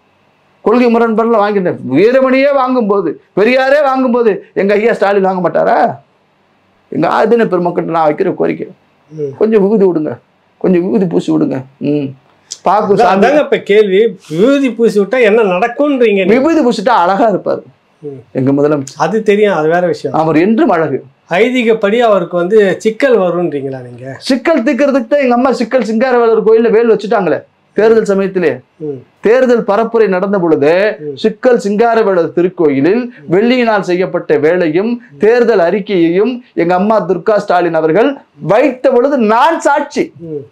கொள்கை முரண்பாடுல வாங்கிட்டேன் வீரமணியே வாங்கும்போது பெரியாரே வாங்கும்போது எங்க ஐயா ஸ்டாலின் வாங்க மாட்டாரா எங்க ஆதின பெருமக்கிட்ட நான் வைக்கிற கோரிக்கை ம் கொஞ்சம் விபூதி விடுங்க கொஞ்சம் விபூதி பூசி விடுங்க ம் பாக்கு சாமி அதாங்க இப்ப கேள்வி விபூதி பூசி விட்டா என்ன நடக்கும்ன்றீங்க நீங்க. விபூதி பூசிட்டா அழகா இருப்பாரு ம். எங்க முதலமைச்சர் அது தெரியும் அது வேற விஷயம் அவர் என்றும் அழகு ஐதீகப்படி அவருக்கு வந்து சிக்கல் வரும்ன்றீங்களா நீங்க சிக்கல் தீர்க்கறதுக்கு தான் எங்க அம்மா சிக்கல் சிங்காரவேலர் கோயில்ல வேல் வச்சுட்டாங்களே தேர்தல் சமயத்திலே ம் தேர்தல் பரப்புரை நடந்த பொழுது ம். சிக்கல் சிங்காரவேலர் திருக்கோயிலில் வெள்ளியினால் செய்யப்பட்ட வேலையும் தேர்தல் அறிக்கையையும் எங்க அம்மா துர்கா ஸ்டாலின் அவர்கள் வைத்த பொழுது நான் சாட்சி ம்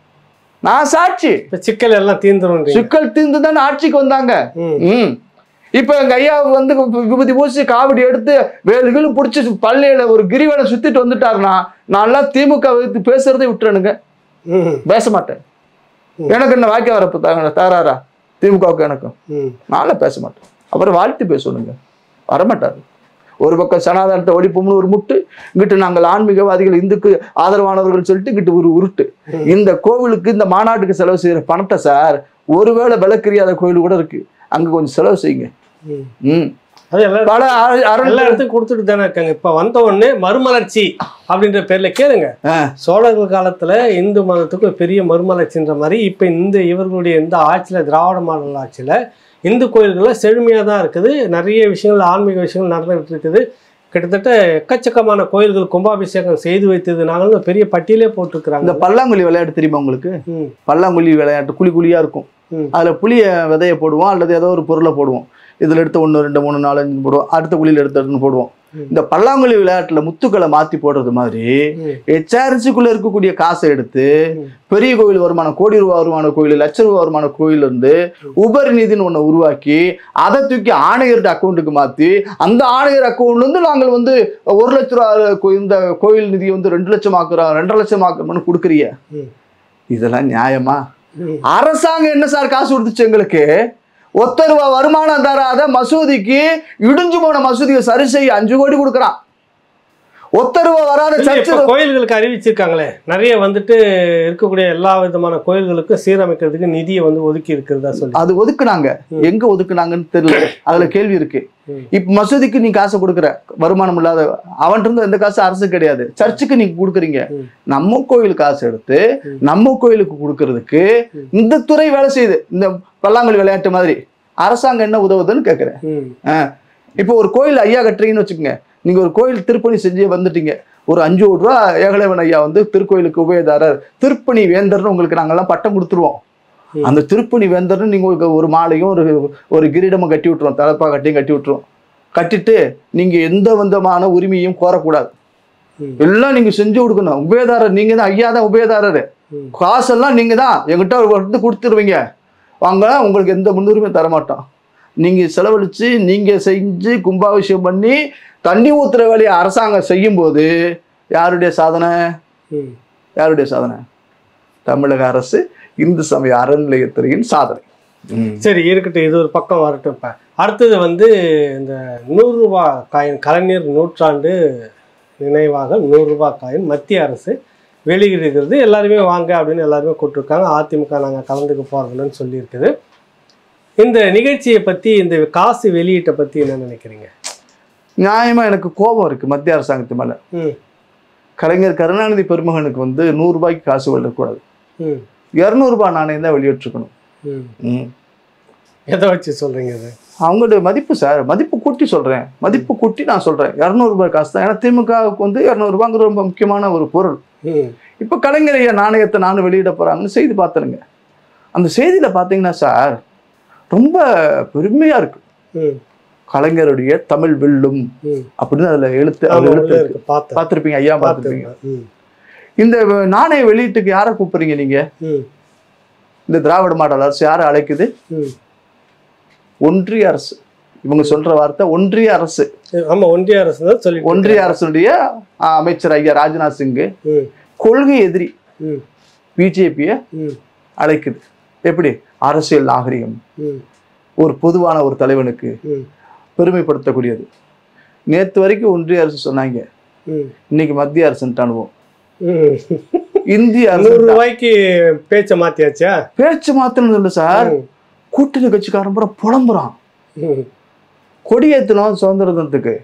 நான் சாட்சி இப்ப சிக்கல் எல்லாம் தீர்ந்துரும்ன்றீங்க சிக்கல் தீர்ந்து தான் ஆட்சிக்கு வந்தாங்க ம் ம் இப்ப எங்க ஐயா வந்து விபூதி பூசி காவடி எடுத்து வேலு கீழு பிடிச்சி பள்ளியில ஒரு கிரிவலம் சுத்திட்டு வந்துட்டாருன்னா நான்லாம் திமுக வைத்து பேசுறதே விட்டுறனுங்க ம் பேச மாட்டேன் ம். எனக்கு என்ன வாக்கிய வரப்பு தாங்க தாராரா திமுகவுக்கு எனக்கும் ம் நானும் பேச மாட்டேன் அவரை வாழ்த்து பேசணுங்க வரமாட்டாரு ஒரு பக்கம் சனாதனத்தை ஒழிப்போம்னு ஒரு முட்டு இங்கிட்டு நாங்கள் ஆன்மீகவாதிகள் இந்துக்கு ஆதரவானவர்கள் சொல்லிட்டு இங்கிட்டு ஒரு உருட்டு ம். இந்த கோவிலுக்கு இந்த மாநாட்டுக்கு செலவு செய்யற பணத்தை சார் ஒருவேளை விளக்கரியாத கோயில் கூட இருக்கு அங்க கொஞ்சம் செலவு செய்யுங்க ம் ம் அது எல்லாரும் பல அர- அரண் எல்லா இடத்துக்கும் கொடுத்துட்டு தானே இருக்காங்க இப்ப வந்த உடனே மறுமலர்ச்சி அப்படின்ற பேர்ல கேளுங்க ஆ. சோழர்கள் காலத்துல இந்து மதத்துக்கு ஒரு பெரிய மறுமலர்ச்சின்ற மாதிரி இப்ப இந்த இவர்களுடைய இந்த ஆட்சியில திராவிட மாடல் ஆட்சியில இந்து கோயில்கள்ல செழுமையா தான் இருக்குது நிறைய விஷயங்கள் ஆன்மீக விஷயங்கள் நடந்துகிட்டு இருக்குது கிட்டத்தட்ட எக்கச்சக்கமான கோயில்கள் கும்பாபிஷேகம் செய்து வைத்தது நாங்களும் ஒரு பெரிய பட்டியலே இந்த போட்டிருக்கிறாங்க பல்லாங்குழி விளையாட்டு தெரியுமா உங்களுக்கு ம் பல்லாங்குழி விளையாட்டு குழி குழியா இருக்கும் ம். அதுல புளிய விதைய போடுவோம் அல்லது ஏதோ ஒரு பொருளை போடுவோம் இதுல எடுத்து ஒன்று ரெண்டு மூணு நாலு அஞ்சு போடுவோம் அடுத்த குழியில எடுத்து எடுத்துன்னு போடுவோம் ம். இந்த பல்லாங்குழி விளையாட்டுல முத்துக்களை மாத்தி போடுறது மாதிரி ம் ஹெச்ஆர்சிக்குள்ள இருக்கக்கூடிய காசை எடுத்து ம். பெரிய கோயில் வருமானம் கோடி ரூபா வருமான கோயில் லட்ச ரூபா வருமான கோயில் இருந்து உபரி நிதின்னு ஒண்ணு உருவாக்கி அதை தூக்கி ஆணையர்கிட்ட அக்கௌண்ட்டுக்கு மாத்தி அந்த ஆணையர் அக்கௌண்ட்ல இருந்து நாங்கள் வந்து ஒரு லட்ச ரூபா கோ- இந்த கோயில் நிதியை வந்து ரெண்டு லட்சம் ஆக்குறோம் ரெண்டரை லட்சம் ஆக்குறோம்னு கொடுக்குறீங்க ம். இதெல்லாம் நியாயமா ம் அரசாங்கம் என்ன சார் காசு கொடுத்துச்சு எங்களுக்கு ஒத்த ரூபா வருமானம் தராத மசூதிக்கு இடிஞ்சு போன மசூதியை சரி செய்ய அஞ்சு கோடி கொடுக்குறான் ஒத்த ரூபா வராத இல்ல, சர்ச்சு இப்ப கோயில்களுக்கு அறிவிச்சிருக்காங்களே நிறைய வந்துட்டு இருக்கக்கூடிய எல்லா விதமான கோயில்களுக்கும் சீரமைக்கிறதுக்கு நிதியை வந்து ஒதுக்கி இருக்கிறதா சொல்லி அது ஒதுக்குனாங்க ம். எங்க ஒதுக்குனாங்கன்னு தெரியல அதுல கேள்வி இருக்கு ம். இப்ப மசூதிக்கு நீ காசு கொடுக்குற வருமானம் இல்லாத அவன்கிட்ட இருந்து எந்த காசு அரசு கிடையாது சர்ச்சுக்கு நீங்க கொடுக்குறீங்க ம். நம்ம கோயில் காசு எடுத்து ம். நம்ம கோயிலுக்கு கொடுக்கறதுக்கு ம். இந்த துறை வேலை செய்யுது இந்த பல்லாங்குழி விளையாட்டு மாதிரி அரசாங்கம் என்ன உதவுதுன்னு கேக்குறேன் ம் இப்போ ஒரு கோயில் ஐயா கட்டுறீங்கன்னு வச்சுக்கோங்க நீங்க ஒரு கோயில் திருப்பணி செஞ்சு வந்துட்டீங்க ஒரு அஞ்சு கோடி ரூபா ஏகலைவன் ஐயா வந்து திருக்கோயிலுக்கு உபயதாரர் திருப்பணி வேந்தர்னு உங்களுக்கு நாங்கெல்லாம் பட்டம் கொடுத்துருவோம் ம். அந்த திருப்பணி வேந்தர்னு நீங்க உங்களுக்கு ஒரு மாலையும் ஒரு ஒரு கிரீடமும் கட்டி விட்டுருவோம் தலப்பா கட்டியும் கட்டி விட்டுருவோம் கட்டிட்டு நீங்க எந்த விதமான உரிமையும் கோரக்கூடாது ம். எல்லாம் நீங்க செஞ்சு கொடுக்கணும் உபயதாரர் நீங்க தான் ஐயா தான் உபயதாரர் ம். காசெல்லாம் நீங்க தான் எங்கிட்ட வந்து கொடுத்துருவீங்க வாங்க உங்களுக்கு எந்த முன்னுரிமையும் தர மாட்டோம் நீங்க செலவழிச்சு நீங்க செஞ்சு கும்பாபிஷேகம் பண்ணி தண்ணி ஊத்துற வேலையை அரசாங்கம் செய்யும்போது யாருடைய சாதனை ம் யாருடைய சாதனை தமிழக அரசு இந்து சமய அறநிலையத்துறையின் சாதனை சரி இருக்கட்டும் இது ஒரு பக்கம் வரட்டும் இப்போ அடுத்தது வந்து இந்த நூறுரூவா காயின் கலைஞர் நூற்றாண்டு நினைவாக நூறுரூவா காயின் மத்திய அரசு வெளியிடுகிறது எல்லாருமே வாங்க அப்படின்னு எல்லாருமே கூப்பிட்டுருக்காங்க அதிமுக நாங்கள் கலந்துக்க போகிறதில்லன்னு சொல்லியிருக்குது இந்த நிகழ்ச்சியை பற்றி இந்த காசு வெளியீட்டை பற்றி என்ன நினைக்கிறீங்க நியாயமா எனக்கு கோபம் இருக்கு மத்திய அரசாங்கத்து மேல ம் கலைஞர் கருணாநிதி பெருமகனுக்கு வந்து நூறு ரூபாய்க்கு காசு வெளியிடக்கூடாது ம் இரநூறுபா நாணயம் தான் வெளியிட்டிருக்கணும் ம் ம். எதை வச்சு சொல்கிறீங்க அது அவங்களுடைய மதிப்பு சார் மதிப்பு கூட்டி சொல்றேன் மதிப்பு கூட்டி நான் சொல்றேன் இரநூறுபா காசு தான் ஏன்னா திமுகவுக்கு வந்து இரநூறுபாங்கிற ரொம்ப முக்கியமான ஒரு பொருள் ம் இப்போ கலைஞர் ஐயா நாணயத்தை நானும் வெளியிட போறாங்கன்னு செய்தி பார்த்தனுங்க அந்த செய்தியில பார்த்தீங்கன்னா சார் ரொம்ப பெருமையா இருக்கு ம் கலைஞருடைய தமிழ் வெல்லும் ம் அப்படின்னு அதுல எழுத்து அதுல ஆமாம் எழுத்து உள்ள இருக்கு இருக்கு பார்த்தேன் பார்த்துருப்பீங்க ஐயா பார்த்துருப்பீங்க பார்த்துருக்கேன் ம் இந்த நாணய வெளியீட்டுக்கு யாரை கூப்பிடுறீங்க நீங்க ம் இந்த திராவிட மாடல் அரசு யாரை அழைக்குது ம் ஒன்றிய அரசு இவங்க சொல்ற வார்த்தை ஒன்றிய அரசு ஆமா ஒன்றிய அரசு தான் சொல்லி ஒன்றிய அரசுடைய ஆ, அமைச்சர் ஐயா ராஜ்நாத் சிங் ம் கொள்கை எதிரி ம் பிஜேபியை ம் அழைக்குது எப்படி அரசியல் நாகரிகம் ம் ஒரு பொதுவான ஒரு தலைவனுக்கு ம் பெருமைப்படுத்தக்கூடியது நேத்து வரைக்கும் ஒன்றிய அரசு சொன்னாங்க ம் இன்னைக்கு மத்திய அரசுன்ட்டு அனுபவம் ம் இந்திய அரசு நூறு ரூபாய்க்கு பேச்சை மாத்தியாச்சா பேச்சு மாத்திரம் இல்லை சார் ம். கூட்டணி கட்சிக்காரன் பூரா புலம்புறான் ம். கொடியேற்றணும் சுதந்திர தினத்துக்கு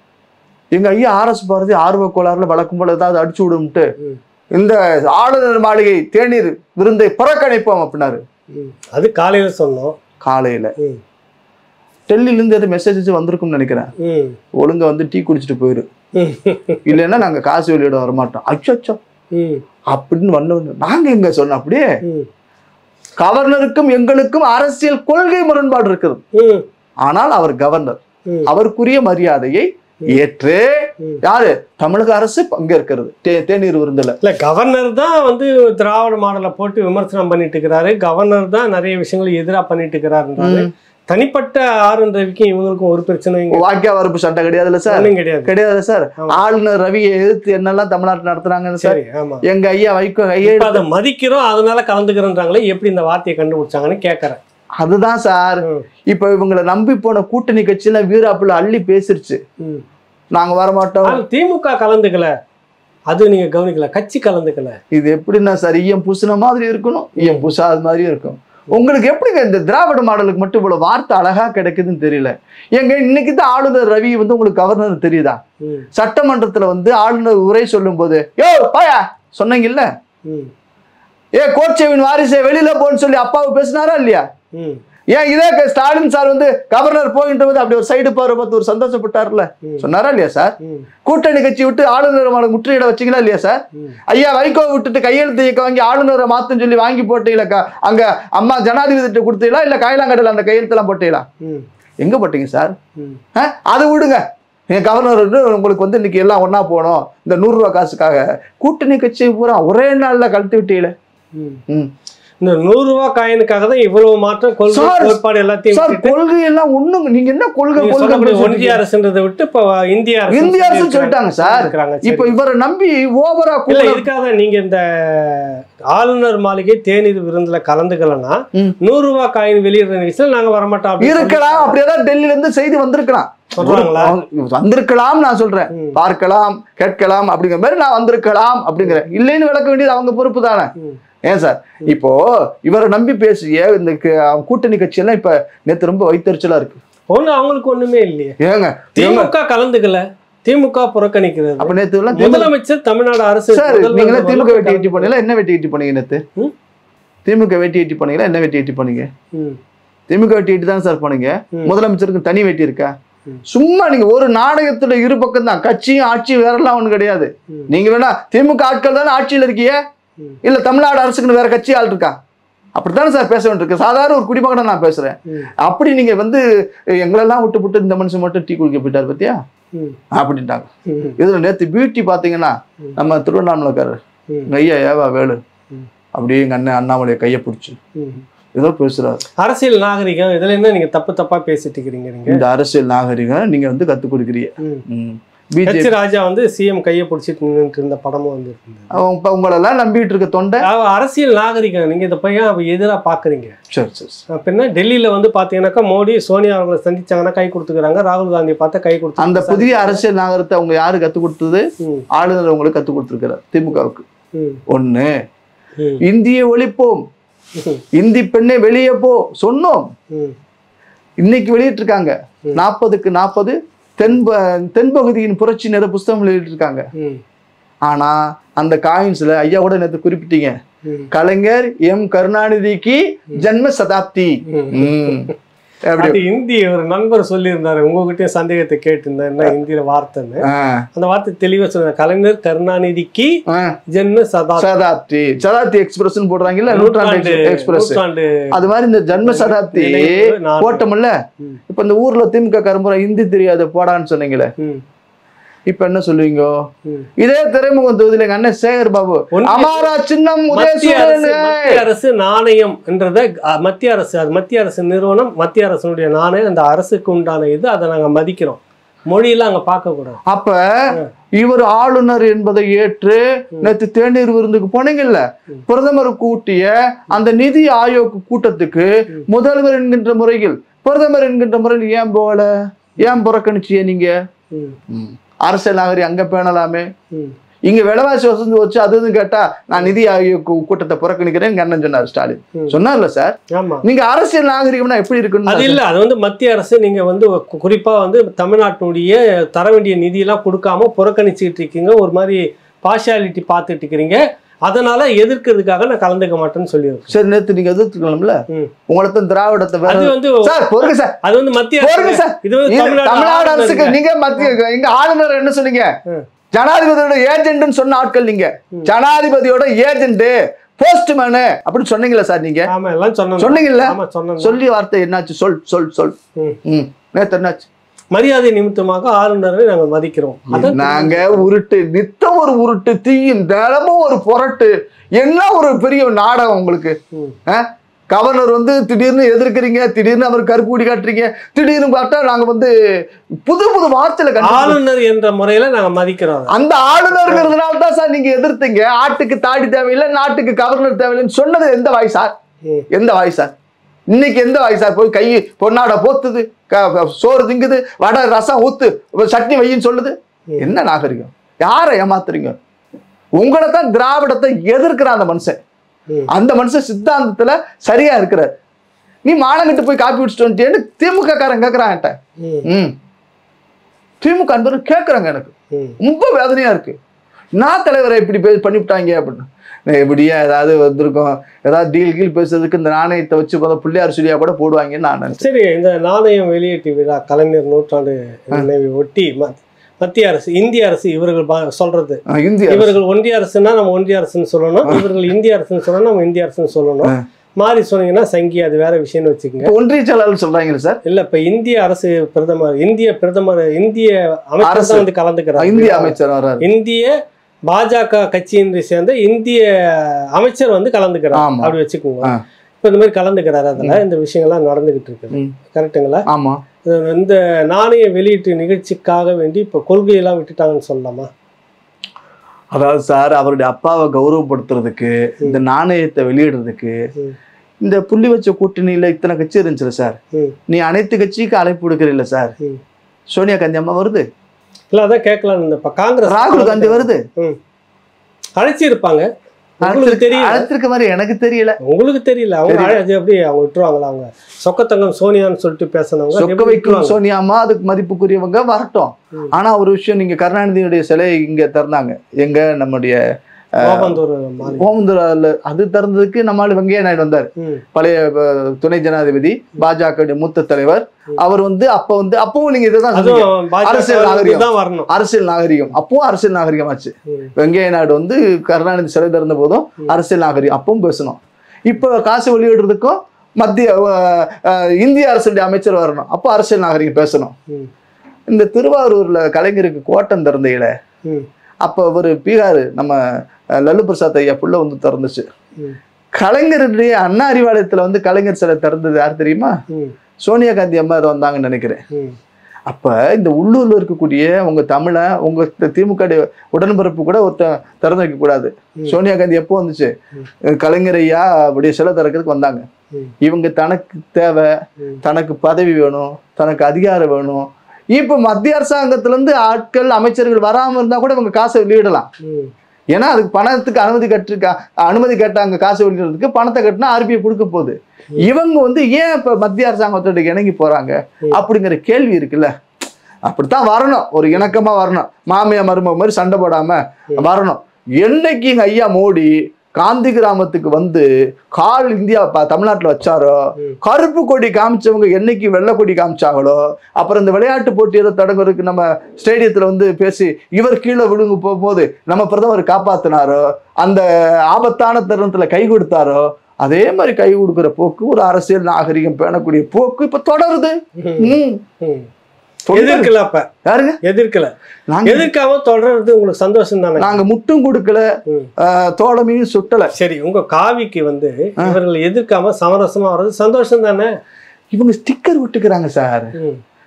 எங்க ஐயா ஆர்எஸ் பாரதி ஆர்வ கோளாறுல வழக்கம் போல ஏதாவது அடிச்சு விடும்ட்டு ம். இந்த ஆளுநர் மாளிகை தேநீர் விருந்தை புறக்கணிப்போம் அப்படின்னாரு ம். அது காலையில சொன்னோம் காலையில ம். டெல்லியில இருந்து எது மெசேஜ் வந்திருக்கும்னு நினைக்கிறேன் ம். ஒழுங்கா வந்து டீ குடிச்சிட்டு போயிரு ம். இல்லைன்னா நாங்க காசு வெளியிட வரமாட்டோம் அச்சோ அச்சோ ம். அப்படின்னு வந்தவங்க நாங்க எங்க சொன்னோம் அப்படியே ம். கவர்னருக்கும் எங்களுக்கும் அரசியல் கொள்கை முரண்பாடு இருக்கிறது ம். ஆனால் அவர் கவர்னர் ம். அவருக்குரிய மரியாதையை ஏற்று ம். யாரு தமிழக அரசு பங்கேற்கிறது தே- தேநீர் விருந்துல இல்ல கவர்னர் தான் வந்து திராவிட மாடலை போட்டு விமர்சனம் பண்ணிட்டு இருக்கிறாரு கவர்னர் தான் நிறைய விஷயங்கள் எதிரா பண்ணிட்டு இருக்கிறாருன்றாரு ம். தனிப்பட்ட ஆர் என் ரவிக்கும் இவங்களுக்கும் ஒரு பிரச்சனையும் வாக்கியா வரப்பு சண்டை கிடையாதுல்ல சார் ஒண்ணும் கிடையாது கிடையாது சார் ஆமா. ஆளுநர் ரவியை எதிர்த்து என்னெல்லாம் தமிழ்நாட்டில் நடத்துறாங்கன்னு சார் சரி ஆமா எங்க ஐயா வைகோ இப்ப கையெழுத்து அதை மதிக்கிறோம் அதனால கலந்துக்கிறோன்றாங்களே எப்படி இந்த வார்த்தையை கண்டுபிடிச்சாங்கன்னு கேக்குறேன் அதுதான் சார் ம். இப்ப இவங்களை நம்பி போன கூட்டணி கட்சியில வீராப்புல அள்ளி பேசிருச்சு ம். நாங்க வரமாட்டோம் ஆனா திமுக கலந்துக்கல அது நீங்க கவனிக்கல கட்சி கலந்துக்கல இது எப்படின்னா சார் ஈயம் பூசின மாதிரி இருக்கணும் ஈயம் பூசாத மாதிரி இருக்கும் உங்களுக்கு எப்படிங்க இந்த திராவிட மாடலுக்கு மட்டும் இவ்வளவு வார்த்தை அழகா கிடைக்குதுன்னு தெரியல ஏங்க இன்னைக்கு தான் ஆளுநர் ரவி வந்து உங்களுக்கு கவர்னர் தெரியுதா ம். சட்டமன்றத்துல வந்து ஆளுநர் உரை சொல்லும் போது யோ பாயா சொன்னீங்கல்ல ம். ஏ கோட்சேவின் வாரிசை வெளியில போன்னு சொல்லி அப்பாவை பேசினாரா இல்லையா ம். ஏன் இதே க- ஸ்டாலின் சார் வந்து கவர்னர் போகின்ற போது அப்படி ஒரு சைடு பாரு பார்த்து ஒரு சந்தோஷப்பட்டார்ல ம். சொன்னாரா இல்லையா சார் ம். கூட்டணி கட்சி விட்டு ஆளுநர் மாட முற்றுகையிட வச்சீங்களா இல்லையா சார் ம். ஐயா வைகோ விட்டுட்டு கையெழுத்து இயக்க வாங்கி ஆளுநரை மாத்துன்னு சொல்லி வாங்கி போட்டீங்களா க- அங்க அம்மா ஜனாதிபதி கொடுத்தீங்களா இல்ல கைலாங்கடல அந்த கையெழுத்தெல்லாம் போட்டீங்களா ம். எங்க போட்டீங்க சார் ம். ஆ? அதை விடுங்க எங்க கவர்னர் வந்து உங்களுக்கு வந்து இன்னைக்கு எல்லாம் ஒண்ணா போகணும் இந்த நூறு ரூபாய் காசுக்காக கூட்டணி கட்சி பூரா ஒரே நாள்ல கழட்டி விட்டீங்களே ம். ம். இந்த நூறு ரூபாய் காயினுக்காக தான் இவ்வளவு மாற்றம் கொள்கை சார், கோட்பாடு எல்லாத்தையும் சார் விட்டுட்டு கொள்கை எல்லாம் ஒண்ணுங்க நீங்க என்ன கொள்கை நீங்க கொள்கை சொல்லக்கூடிய அப்படின்னு ஒன்றிய அரசுன்றதை விட்டு இப்ப இந்திய அரசு இந்திய அரசு சொல்லிட்டாங்க சார் இருக்கிறாங்க இப்ப இவரை நம்பி ஓவரா இல்ல இதுக்காக தான் நீங்க இந்த ஆளுநர் மாளிகை தேநீர் விருந்துல கலந்துக்கலன்னா ம். நூறு ரூபாய் காயின் வெளியிடுற நிகழ்ச்சியில் நாங்க வரமாட்டோம் அப்படின்னு இருக்கலாம் அப்படியேதான் டெல்லியில இருந்து செய்தி வந்திருக்கலாம் சொல்றாங்களா? ஒரு- வந்திருக்கலாம் நான் சொல்றேன் ம். பார்க்கலாம் கேட்கலாம் அப்படிங்கிற மாதிரி நான் வந்திருக்கலாம் அப்படிங்கிறேன் இல்லைன்னு விளக்க வேண்டியது அவங்க பொறுப்பு தானே ம். ஏன் சார் இப்போ இவரை நம்பி பேசிய இந்த க- கூட்டணி கட்சி எல்லாம் இப்ப நேத்து ரொம்ப வைத்தறிச்சலா இருக்கு ஒண்ணு அவங்களுக்கு ஒண்ணுமே இல்லையே ஏங்க ஏங்க, திமுக கலந்துக்கல திமுக புறக்கணிக்கிறது அப்ப நேத்து எல்லாம் திமுக முதலமைச்சர் தமிழ்நாடு அரசு சார் முதல்வர் நீங்க வந்து திமுக வெட்டி எட்டி கலந்துக்கல. பண்ணீங்களா என்ன வெட்டி எட்டி பண்ணீங்க நேத்து ம்? திமுக வெட்டி எட்டி பண்ணீங்களா என்ன வெட்டி எட்டி பண்ணீங்க ம். திமுக வெட்டி எட்டி தான் சார் பண்ணீங்க ம். முதலமைச்சருக்கு தனி வெட்டி இருக்கா ம். சும்மா நீங்க ஒரு நாடகத்துல இரு பக்கம் தான் கட்சியும் ஆட்சியும் வேறெல்லாம் ஒண்ணு கிடையாது ம். நீங்க வேணா திமுக ஆட்கள் தானே ஆட்சியில் இருக்கீங்க ம். இல்ல தமிழ்நாடு அரசுக்குன்னு வேற கட்சி ஆள் இருக்கா அப்படித்தானே சார் பேச வேண்டியிருக்கு சாதாரண ஒரு குடிமகனை நான் பேசுறேன் ம். அப்படி நீங்க வந்து எங்களெல்லாம் விட்டு விட்டு இந்த மனுஷன் மட்டும் டீ குடிக்க போயிட்டார் பத்தியா ம். அப்படின்ட்டாங்க ம். இதுல நேத்து பியூட்டி பாத்தீங்கன்னா ம். நம்ம திருவண்ணாமலைக்காரர் ம். எங்க ஐயா ஏவா வேலு ம். அப்படியே எங்க அண்ணன் அண்ணாமலையை கையை பிடிச்சி ம். ஏதோ பேசுறாரு அரசியல் நாகரிகம் இதுல என்ன நீங்க தப்பு தப்பா பேசிட்டு இருக்கிறீங்க நீங்க இந்த அரசியல் நாகரிகம் நீங்க வந்து கத்து கொடுக்குறீங்க ம். பிஜேபி ஹெச் ராஜா வந்து சிஎம் கையை பிடிச்சிட்டு நின்னுட்டு இருந்த படமும் வந்து இருந்தது இப்ப உங்களெல்லாம் நம்பிட்டு இருக்க தொண்டை அவ அரசியல் நாகரிகம் நீங்க இதை பையன் அவ எதிரா பாக்குறீங்க சரி சரி சரி. அப்ப என்ன டெல்லியில வந்து பாத்தீங்கன்னாக்கா மோடி சோனியா அவங்களை சந்திச்சாங்கன்னா கை கொடுத்துக்கிறாங்க ராகுல் காந்தி பார்த்தா கை கொடுத்து அந்த புதிய அரசியல் நாகரத்தை அவங்க யாரு கத்து கொடுத்தது ம். ஆளுநர் உங்களுக்கு கத்து கொடுத்துருக்கிறார் திமுகவுக்கு ம். ஒண்ணு ம். இந்தியை ஒழிப்போம் ம். இந்தி பெண்ணே வெளியே போ சொன்னோம் ம். இன்னைக்கு வெளியிட்டிருக்காங்க ம். நாற்பதுக்கு நாற்பது தென்ப தென்பகுதியின் புரட்சி நிற புஸ்தகம் வெளியிட்டிருக்காங்க ம். ஆனா அந்த காயின்ஸ்ல ஐயா கூட நேற்று குறிப்பிட்டீங்க ம். கலைஞர் எம் கருணாநிதிக்கு ஜன்ம சதாப்தி ம். ம். எப்படி அது ஹிந்தி ஒரு நண்பர் சொல்லியிருந்தாரு உங்ககிட்டயும் சந்தேகத்தை கேட்டிருந்தேன் என்ன ஹிந்தியில வார்த்தைன்னு ஆ, அந்த வார்த்தை தெளிவா சொன்னார் கலைஞர் கருணாநிதிக்கு ஆ. ஜென்ம சதா சதாப்தி சதாப்தி எக்ஸ்பிரஸ் போடுறாங்கல்ல நூற்றாண்டு எக்ஸ்பிரஸ் நூற்றாண்டு அது மாதிரி இந்த ஜன்ம சதாப்தி நினைவு நாள். போட்டோம்ல ம். இப்ப இந்த ஊர்ல திமுக கரும்புறம் ஹிந்தி தெரியாது போடான்னு சொன்னீங்களே ம். இப்ப என்ன சொல்லுவீங்க ம். இதே திரைமுகம் தொகுதியில எங்க அண்ணன் சேகர் பாபு ஒன்றிய- அமாரா சின்னம் மத்திய அரசு உதயசூரன் மத்திய அரசு நாணயம் என்றத அ, மத்திய அரசு அது மத்திய அரசு நிறுவனம் மத்திய அரசனுடைய நாணயம் அந்த அரசுக்கு உண்டான இது அதை நாங்க மதிக்கிறோம் மொழியெல்லாம் அங்க பார்க்க கூடாது அப்ப இவர் ஆளுநர் என்பதை ஏற்று நேத்து தேநீர் விருந்துக்கு போனீங்கல்ல பிரதமர் கூட்டிய அந்த நிதி ஆயோக் கூட்டத்துக்கு முதல்வர் என்கின்ற முறையில் பிரதமர் என்கின்ற முறையில் ஏன் போகல ஏன் புறக்கணிச்சிய நீங்க ம், அரசியல் நாகரி அங்க பேணலாமே ம். இங்க விலைவாசி வசந்து வச்சு அது இதுன்னு கேட்டா நான் நிதி ஆயோக் கூ- கூட்டத்தை புறக்கணிக்கிறேன் எங்க அண்ணன் சொன்னார் ஸ்டாலின் ம். சொன்னார்ல சார் ஆமா நீங்க அரசியல் நாகரிகம்னா எப்படி அது இருக்குன்னு இல்ல அது வந்து மத்திய அரசு நீங்க வந்து கு- குறிப்பா வந்து தமிழ்நாட்டினுடைய தர வேண்டிய நிதியெல்லாம் கொடுக்காம புறக்கணிச்சுட்டு இருக்கீங்க ஒரு மாதிரி பார்ஷியாலிட்டி பார்த்துட்டு இருக்கிறீங்க அதனால எதிர்க்கிறதுக்காக நான் கலந்துக்க மாட்டேன்னு சொல்லியிருக்கேன் சரி நேத்து நீங்க எதிர்த்துக்கலாம்ல ம். உங்களை தான் திராவிடத்தை வேற அது வந்து சார் பொறுங்க சார் அது வந்து மத்திய போருங்க அரசு சார். இது வந்து இது தமிழ்நாடு தமிழ்நாடு அரசுக்கு ஆளுநருங்க. நீங்க மத்திய எங்க ஆளுநர் என்ன சொன்னீங்க ம். ஜனாதிபதியோட ஏஜென்ட்னு சொன்ன ஆட்கள் நீங்க ஜனாதிபதியோட ஏஜென்ட் போஸ்ட்மேனு அப்படின்னு சொன்னீங்களா சார் நீங்க ஆமா எல்லாம் சொன்னேன் சொன்னீங்கல்ல ஆமா சொன்னேன் சொல்லி வார்த்தை என்னாச்சு சொல் சொல் சொல் ம். ம் நேத்து என்னாச்சு மரியாதை நிமித்தமாக ஆளுநரை நாங்கள் மதிக்கிறோம் அதான் நாங்க உருட்டு நித்தம் ஒரு உருட்டு தீயும் தினமும் ஒரு புரட்டு என்ன ஒரு பெரிய நாடகம் உங்களுக்கு ம். ஆ? கவர்னர் வந்து திடீர்னு எதிர்க்கிறீங்க திடீர்னு அவர் கருப்பு கொடி காட்டுறீங்க திடீர்னு பார்த்தா நாங்க வந்து புது புது வார்த்தையில கண்டு ஆளுநர் என்ற முறையில நாங்க மதிக்கிறோம் அதை. அந்த ஆளுநருங்கிறதுனால தான் சார் நீங்க எதிர்த்தீங்க ஆட்டுக்கு தாடி தேவையில்லை நாட்டுக்கு கவர்னர் தேவையில்லைன்னு சொன்னது எந்த வாய் சார் ம். எந்த வாய் சார் இன்னைக்கு எந்த வாய் சார் போய் கை பொன்னாட போத்துது க- க- சோறு திங்குது வடை ரசம் ஊத்து சட்னி வையின்னு சொல்லுது ம். என்ன நாகரிகம் யாரை ஏமாத்துறீங்க உங்களை தான் திராவிடத்தை எதிர்க்கிற அந்த மனுஷன் ம். அந்த மனுஷன் சித்தாந்தத்துல சரியா இருக்கிறார் நீ மானங்கிட்டு போய் காப்பி குடிச்சிட்டு வந்துட்டேன்னு திமுக காரன் கேட்கறான் என்கிட்ட ம். ம் திமுக அன்பர்கள் கேட்குறாங்க எனக்கு ம். ரொம்ப வேதனையா இருக்கு நான் தலைவரை இப்படி பே பண்ணிவிட்டாங்க அப்படின்னு நான் எப்படியா ஏதாவது வந்திருக்கோம் ஏதாவது டீல் கீல் பேசுறதுக்கு இந்த நாணயத்தை வச்சு பார்த்தா பிள்ளையார் சுழியா கூட போடுவாங்கன்னு நான் நினைச்சேன் சரி இந்த நாணயம் வெளியீட்டு விழா கலைஞர் நூற்றாண்டு நினைவை ஒட்டி ம- மத்திய அரசு இந்திய அரசு இவர்கள் பா- சொல்றது ஆ, இந்திய அரசு. இவர்கள் ஒன்றிய அரசுன்னா நம்ம ஒன்றிய அரசுன்னு சொல்லணும் இவர்கள் இந்திய அரசுன்னு சொல்லணும் நம்ம இந்திய அரசுன்னு சொல்லணும் மாறி சொன்னீங்கன்னா சங்கி அது வேற விஷயம்னு வச்சுக்கோங்க இப்ப ஒன்றிய செயலாளர் சொல்றாங்களே சார் இல்ல இப்ப இந்திய அரசு பிரதமர் இந்திய பிரதமர் இந்திய அமைச்சர் அரசு. தான் வந்து கலந்துக்கிறார் இந்திய அமைச்சர் வர்றாரு இந்திய பாஜக கட்சியினை சேர்ந்த இந்திய அமைச்சர் வந்து கலந்துக்கிறார் ஆமா. அப்படி வச்சுக்கோங்க ஆ. இப்ப இந்த மாதிரி கலந்துக்கிறாரு அதுல இந்த விஷயங்கள்லாம் நடந்துகிட்டு இருக்குது ம். கரெக்ட்டுங்களா ஆமா இது- இந்த நாணய வெளியீட்டு நிகழ்ச்சிக்காக வேண்டி இப்ப கொள்கையெல்லாம் விட்டுட்டாங்கன்னு சொல்லலாமா அதாவது சார் அவருடைய அப்பாவை கௌரவப்படுத்துறதுக்கு இந்த நாணயத்தை வெளியிடுறதுக்கு ம். இந்த புள்ளி வச்ச கூட்டணியில இத்தனை கட்சி இருந்துச்சுல சார் ம். நீ அனைத்து கட்சிக்கு அழைப்பு கொடுக்கறீல்ல சார் ம். சோனியா காந்தி அம்மா வருது இல்ல அதான் கேட்கலாம் இருந்தப்ப காங்கிரஸ் ராகுல் காந்தி வருது அழைச்சிருப்பாங்க உங்களுக்கு தெரியல அழைத்திருக்க மாதிரி எனக்கு தெரியல உங்களுக்கு தெரியல அவங்க அழ- அது எப்படி அவங்க விட்டுருவாங்களா அவங்க சொக்கத்தங்கம் சோனியான்னு சொல்லிட்டு பேசினவங்க அது சொக்க எப்படி வைக்கும் விட்டுருவாங்க? சோனியாமா அதுக்கு மதிப்புக்குரியவங்க வரட்டும் ம். ஆனா ஒரு விஷயம் நீங்க கருணாநிதியுடைய சிலை இங்க திறந்தாங்க எங்க நம்முடைய ஓமந்தூர் மாநிலம். ஓமந்துரால அது திறந்ததுக்கு நம்மால் வெங்கையா நாயுடு வந்தார் ம், பழைய அஹ், துணை ஜனாதிபதி பாஜக மூத்த தலைவர் அவர் வந்து அப்ப வந்து அப்பவும் நீங்க இதுதான் சொன்னீங்க. அதுவும் பாஜக அரசியல் நாகரிகம். தான் வரணும் அரசியல் நாகரிகம் அப்பவும் அரசியல் நாகரிகமாச்சு ம், வெங்கைய நாயுடு வந்து கருணாநிதி சிலை திறந்த போதும் அரசியல் நாகரிகம் அப்பவும் பேசணும் இப்போ காசு வெளியிடுறதுக்கும் மத்திய அஹ், அஹ், இந்திய அரசுடைய அமைச்சர் வரணும் அப்போ அரசியல் நாகரிகம் பேசணும் ம், இந்த திருவாரூர்ல கலைஞருக்கு கோட்டம் திறந்தையில ம், அப்போ ஒரு பீகார் நம்ம அஹ், லல்லு பிரசாத் ஐயா புள்ள வந்து திறந்துச்சு ம், கலைஞருடைய அண்ணா அறிவாலயத்துல வந்து கலைஞர் சிலை திறந்தது யார் தெரியுமா ம், சோனியா காந்தி அம்மா அதை வந்தாங்கன்னு நினைக்கிறேன் ம், அப்ப இந்த உள்ளூர்ல இருக்கக்கூடிய உங்க தமிழை உங்க தி- திமுக டைய உடன்பிறப்பு கூட ஒருத்தன் திறந்து வைக்க கூடாது ம். சோனியா காந்தி எப்போ வந்துச்சு கலைஞர் ஐயா அப்படியே சிலை திறக்கிறதுக்கு வந்தாங்க ம். இவங்க தனக்கு தேவை ம். தனக்கு பதவி வேணும் தனக்கு அதிகாரம் வேணும் இப்ப மத்திய அரசாங்கத்துல இருந்து ஆட்கள் அமைச்சர்கள் வராம இருந்தா கூட இவங்க காசை வெளியிடலாம் ம், ஏன்னா அதுக்கு பணத்துக்கு அனுமதி கட்டிருக்கா அனுமதி கேட்டாங்க காசு வெளியிடுறதுக்கு பணத்தை கட்டினா ஆர்பிஐ கொடுக்க போகுது இவங்க வந்து ஏன் இப்ப மத்திய அரசாங்கத்தோட இணங்கி போறாங்க ம். அப்படிங்கிற கேள்வி இருக்குல்ல அப்படித்தான் வரணும் ஒரு இணக்கமா வரணும் மாமியா மருமக மாதிரி சண்டை போடாம வரணும் என்னைக்கு எங்க ஐயா மோடி காந்தி கிராமத்துக்கு வந்து கால் இந்தியா ப- தமிழ்நாட்டுல வச்சாரோ ம். கருப்பு கொடி காமிச்சவங்க என்னைக்கு வெள்ளை கொடி காமிச்சாங்களோ அப்புறம் இந்த விளையாட்டு போட்டி ஏதோ தொடங்குறதுக்கு நம்ம ஸ்டேடியத்துல வந்து பேசி இவர் கீழே விழுங்க போகும்போது நம்ம பிரதமர் காப்பாத்தினாரோ அந்த ஆபத்தான தருணத்துல கை கொடுத்தாரோ அதே மாதிரி கை கொடுக்கிற போக்கு ஒரு அரசியல் நாகரிகம் பேணக்கூடிய போக்கு இப்ப தொடருது ம், ம். ம். தொடருது. எதிர்க்கல அப்ப யாருங்க எதிர்க்கல நாங்க எதிர்க்காம தொடர்றது உங்களுக்கு சந்தோஷம் தானே நாங்க முட்டும் கொடுக்கல ம். ஆஹ், தோழமையும் சுட்டல சரி உங்க காவிக்கு வந்து இவர்கள் எதிர்க்காம சமரசமா வர்றது சந்தோஷம் தானே இவங்க ஸ்டிக்கர் விட்டுக்கிறாங்க சார் ம்,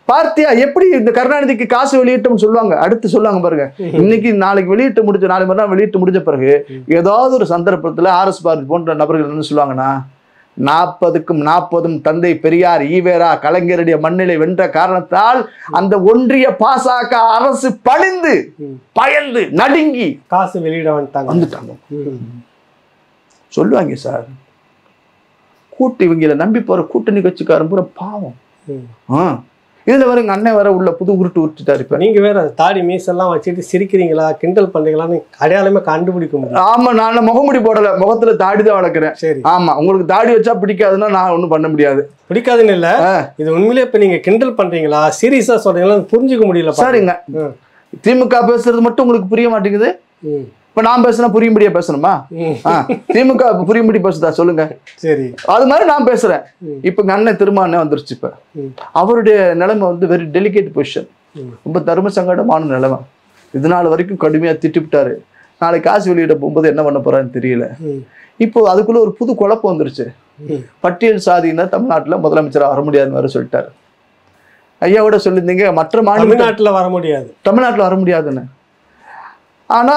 பார்த்தியா எப்படி இந்த கருணாநிதிக்கு காசு வெளியிட்டோம்னு சொல்லுவாங்க அடுத்து சொல்லுவாங்க பாருங்க இன்னைக்கு நாளைக்கு வெளியிட்டு முடிஞ்ச நாளை மறுநாள் வெளியிட்டு முடிஞ்ச பிறகு ஏதாவது ஒரு சந்தர்ப்பத்துல ஆர்எஸ் பாரதி போன்ற நபர்கள் என்ன சொல்லுவாங்கன்னா நாற்பதுக்கும் நாற்பதும் தந்தை பெரியார் ஈவேரா கலைஞருடைய மண்ணிலை வென்ற காரணத்தால் அந்த ஒன்றிய பாசாக்க அரசு பணிந்து ம். பயந்து நடுங்கி காசு வெளியிட வந்துட்டாங்க வந்துட்டாங்க ம். சொல்லுவாங்க சார் கூட்டு இவங்கள நம்பி போற கூட்டணி கட்சிக்காரன் பூரா பாவம் ம். ஆ. இதுல வர எங்க அண்ணன் வர உள்ள புது உருட்டு உருட்டுட்டாரு இப்ப நீங்க வேற தாடி மீசெல்லாம் வச்சுட்டு சிரிக்கிறீங்களா கிண்டல் பண்றீங்களான்னு அடையாளமே கண்டுபிடிக்க முடியும் ஆமா நான் முகமுடி போடல முகத்துல தாடி தான் வளர்க்குறேன் சரி ஆமா உங்களுக்கு தாடி வச்சா பிடிக்காதுன்னா நான் ஒண்ணும் பண்ண முடியாது பிடிக்காதுன்னு இல்ல ஆ. இது உண்மையிலே இப்ப நீங்க கிண்டல் பண்றீங்களா சீரியஸா சொல்றீங்களா புரிஞ்சுக்க முடியல பாருங்க. சரிங்க ம். திமுக பேசுறது மட்டும் உங்களுக்கு புரிய மாட்டேங்குது ம். இப்ப நான் பேசுனா புரியும்படியா பேசணுமா ம். ஆ, திமுக புரியும்படி பேசுதா சொல்லுங்க சரி அது மாதிரி நான் பேசுறேன் ம். இப்ப எங்க அண்ணன் திரும்ப அண்ணன் வந்துருச்சு இப்ப ம். அவருடைய நிலைமை வந்து வெரி டெலிகேட் பொசிஷன் ம். ரொம்ப தர்ம சங்கடமான நிலைமை இது நாள் வரைக்கும் கடுமையா திட்டிவிட்டாரு நாளைக்கு காசு வெளியிட போகும்போது என்ன பண்ண போறான்னு தெரியல ம். இப்போ அதுக்குள்ள ஒரு புது குழப்பம் வந்துருச்சு ம். பட்டியல் சாதியினர் தமிழ்நாட்டுல முதலமைச்சரா வர முடியாதுன்னு வேற சொல்லிட்டாரு ஐயாவோட சொல்லியிருந்தீங்க மற்ற மாநில தமிழ்நாட்டுல வர முடியாது தமிழ்நாட்டுல வர முடியாதுன்னு ஆனா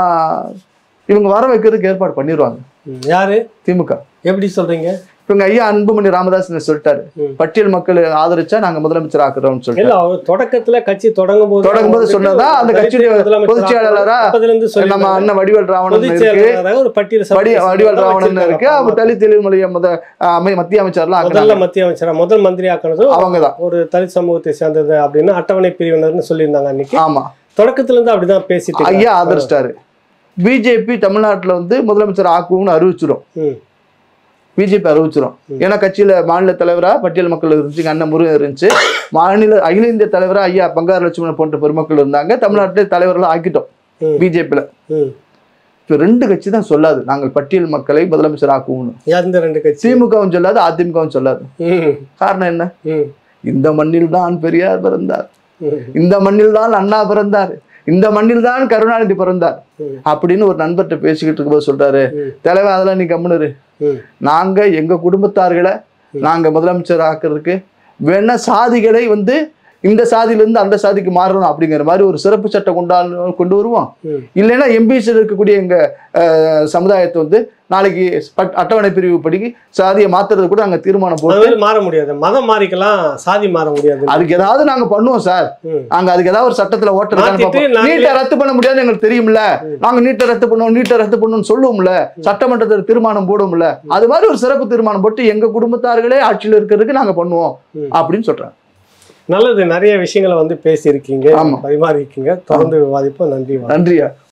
இவங்க வர வைக்கிறதுக்கு ஏற்பாடு பண்ணிடுவாங்க ம். யாரு திமுக எப்படி சொல்றீங்க இவங்க ஐயா அன்புமணி ராமதாஸ் சொல்லிட்டாரு ம். பட்டியல் மக்கள் ஆதரிச்சா நாங்க முதலமைச்சர் ஆக்குறோம்னு சொல்லிட்டு இல்ல அவர் தொடக்கத்துல கட்சி தொடங்கும் போது தொடங்கும் போது சொன்னதா அந்த கட்சியுடைய பொதுச் செயலாளரா நம்ம அண்ணன் வடிவேல் ராவணன் பொதுச் இருக்கு செயலாளராக ஒரு பட்டியல் வடி சமூக வடிவேல் சங்கத்தை ராவணன் இருக்கு வச்சிருக்காங்க. அவர் தலித் தெளிவுமொழிய முத அமை மத்திய அமைச்சர்லாம் முதல்ல ஆக்குனாங்க. மத்திய அமைச்சரா முதல் மந்திரி ஆக்கினதும் அவங்கதான் ஒரு தலித் சமூகத்தை சேர்ந்தது அப்படின்னு அட்டவணை பிரிவினர்னு சொல்லியிருந்தாங்க அன்னைக்கு ஆமா தொடக்கத்துல இருந்து அப்படிதான் பேசிட்டு ஐயா இருக்காங்க. ஆதரிச்சிட்டாரு பிஜேபி தமிழ்நாட்டுல வந்து முதலமைச்சர் ஆக்குவோம்னு அறிவிச்சிடும் ம். பிஜேபி அறிவிச்சிடும் ஏன்னா கட்சியில மாநில தலைவரா பட்டியல் மக்கள் இருந்துச்சு எங்க அண்ணன் முருகன் இருந்துச்சு மாநில அகில இந்திய தலைவரா ஐயா பங்காரு லட்சுமணன் போன்ற பெருமக்கள் இருந்தாங்க தமிழ்நாட்டிலே தலைவர்களா ஆக்கிட்டோம் ம். பிஜேபியில ம். இப்ப ரெண்டு கட்சி தான் சொல்லாது நாங்கள் பட்டியல் மக்களை முதலமைச்சர் ஆக்குவோம்னு எந்த ரெண்டு கட்சி திமுகவும் சொல்லாது அதிமுகவும் சொல்லாது ம். காரணம் என்ன ம். இந்த மண்ணில் தான் பெரியார் பிறந்தார் ம். இந்த மண்ணில் தான் அண்ணா பிறந்தார் இந்த மண்ணில் தான் கருணாநிதி பிறந்தார் ம். அப்படின்னு ஒரு நண்பர்கிட்ட பேசிக்கிட்டு இருக்கும்போது சொல்றாரு ம். தலைவன் அதெல்லாம் நீ கம்முனு இரு. ம். நாங்க எங்க குடும்பத்தார்களை நாங்க முதலமைச்சர் ஆக்குறதுக்கு வேணா சாதிகளை வந்து இந்த சாதியிலிருந்து அந்த சாதிக்கு மாறணும் அப்படிங்கிற மாதிரி ஒரு சிறப்பு சட்டம் கொண்டாடு கொண்டு வருவோம் ம். இல்லைன்னா எம்பிசியில் இருக்கக்கூடிய எங்க அஹ், சமுதாயத்தை வந்து நாளைக்கு பட்- அட்டவணை பிரிவு படி சாதியை மாத்துறது கூட நாங்க தீர்மானம் அது போட்டு மாதிரி மாற முடியாது மதம் மாறிக்கலாம் சாதி மாற முடியாது அதுக்கு ஏதாவது நாங்க பண்ணுவோம் சார் ம். நாங்க அதுக்கு ஏதாவது ஒரு சட்டத்துல ஓட்ட மாத்திட்டு நாங்களே- நீட்டை ரத்து பண்ண முடியாது எங்களுக்கு தெரியும்ல ம். நாங்க நீட்டை ரத்து பண்ணுவோம் நீட்டை ரத்து பண்ணுவோம்னு சொல்லுவோம்ல சட்டமன்றத்தில் தீர்மானம் போடுவோம்ல அது மாதிரி ஒரு சிறப்பு தீர்மானம் போட்டு எங்க குடும்பத்தார்களே ஆட்சியில் இருக்கிறதுக்கு நாங்க பண்ணுவோம் ம். அப்படின்னு சொல்றாங்க நல்லது நிறைய விஷயங்களை வந்து பேசியிருக்கீங்க ஆமா. பரிமாறியிருக்கீங்க தொடர்ந்து விவாதிப்போம் நன்றி வணக்கம். நன்றியா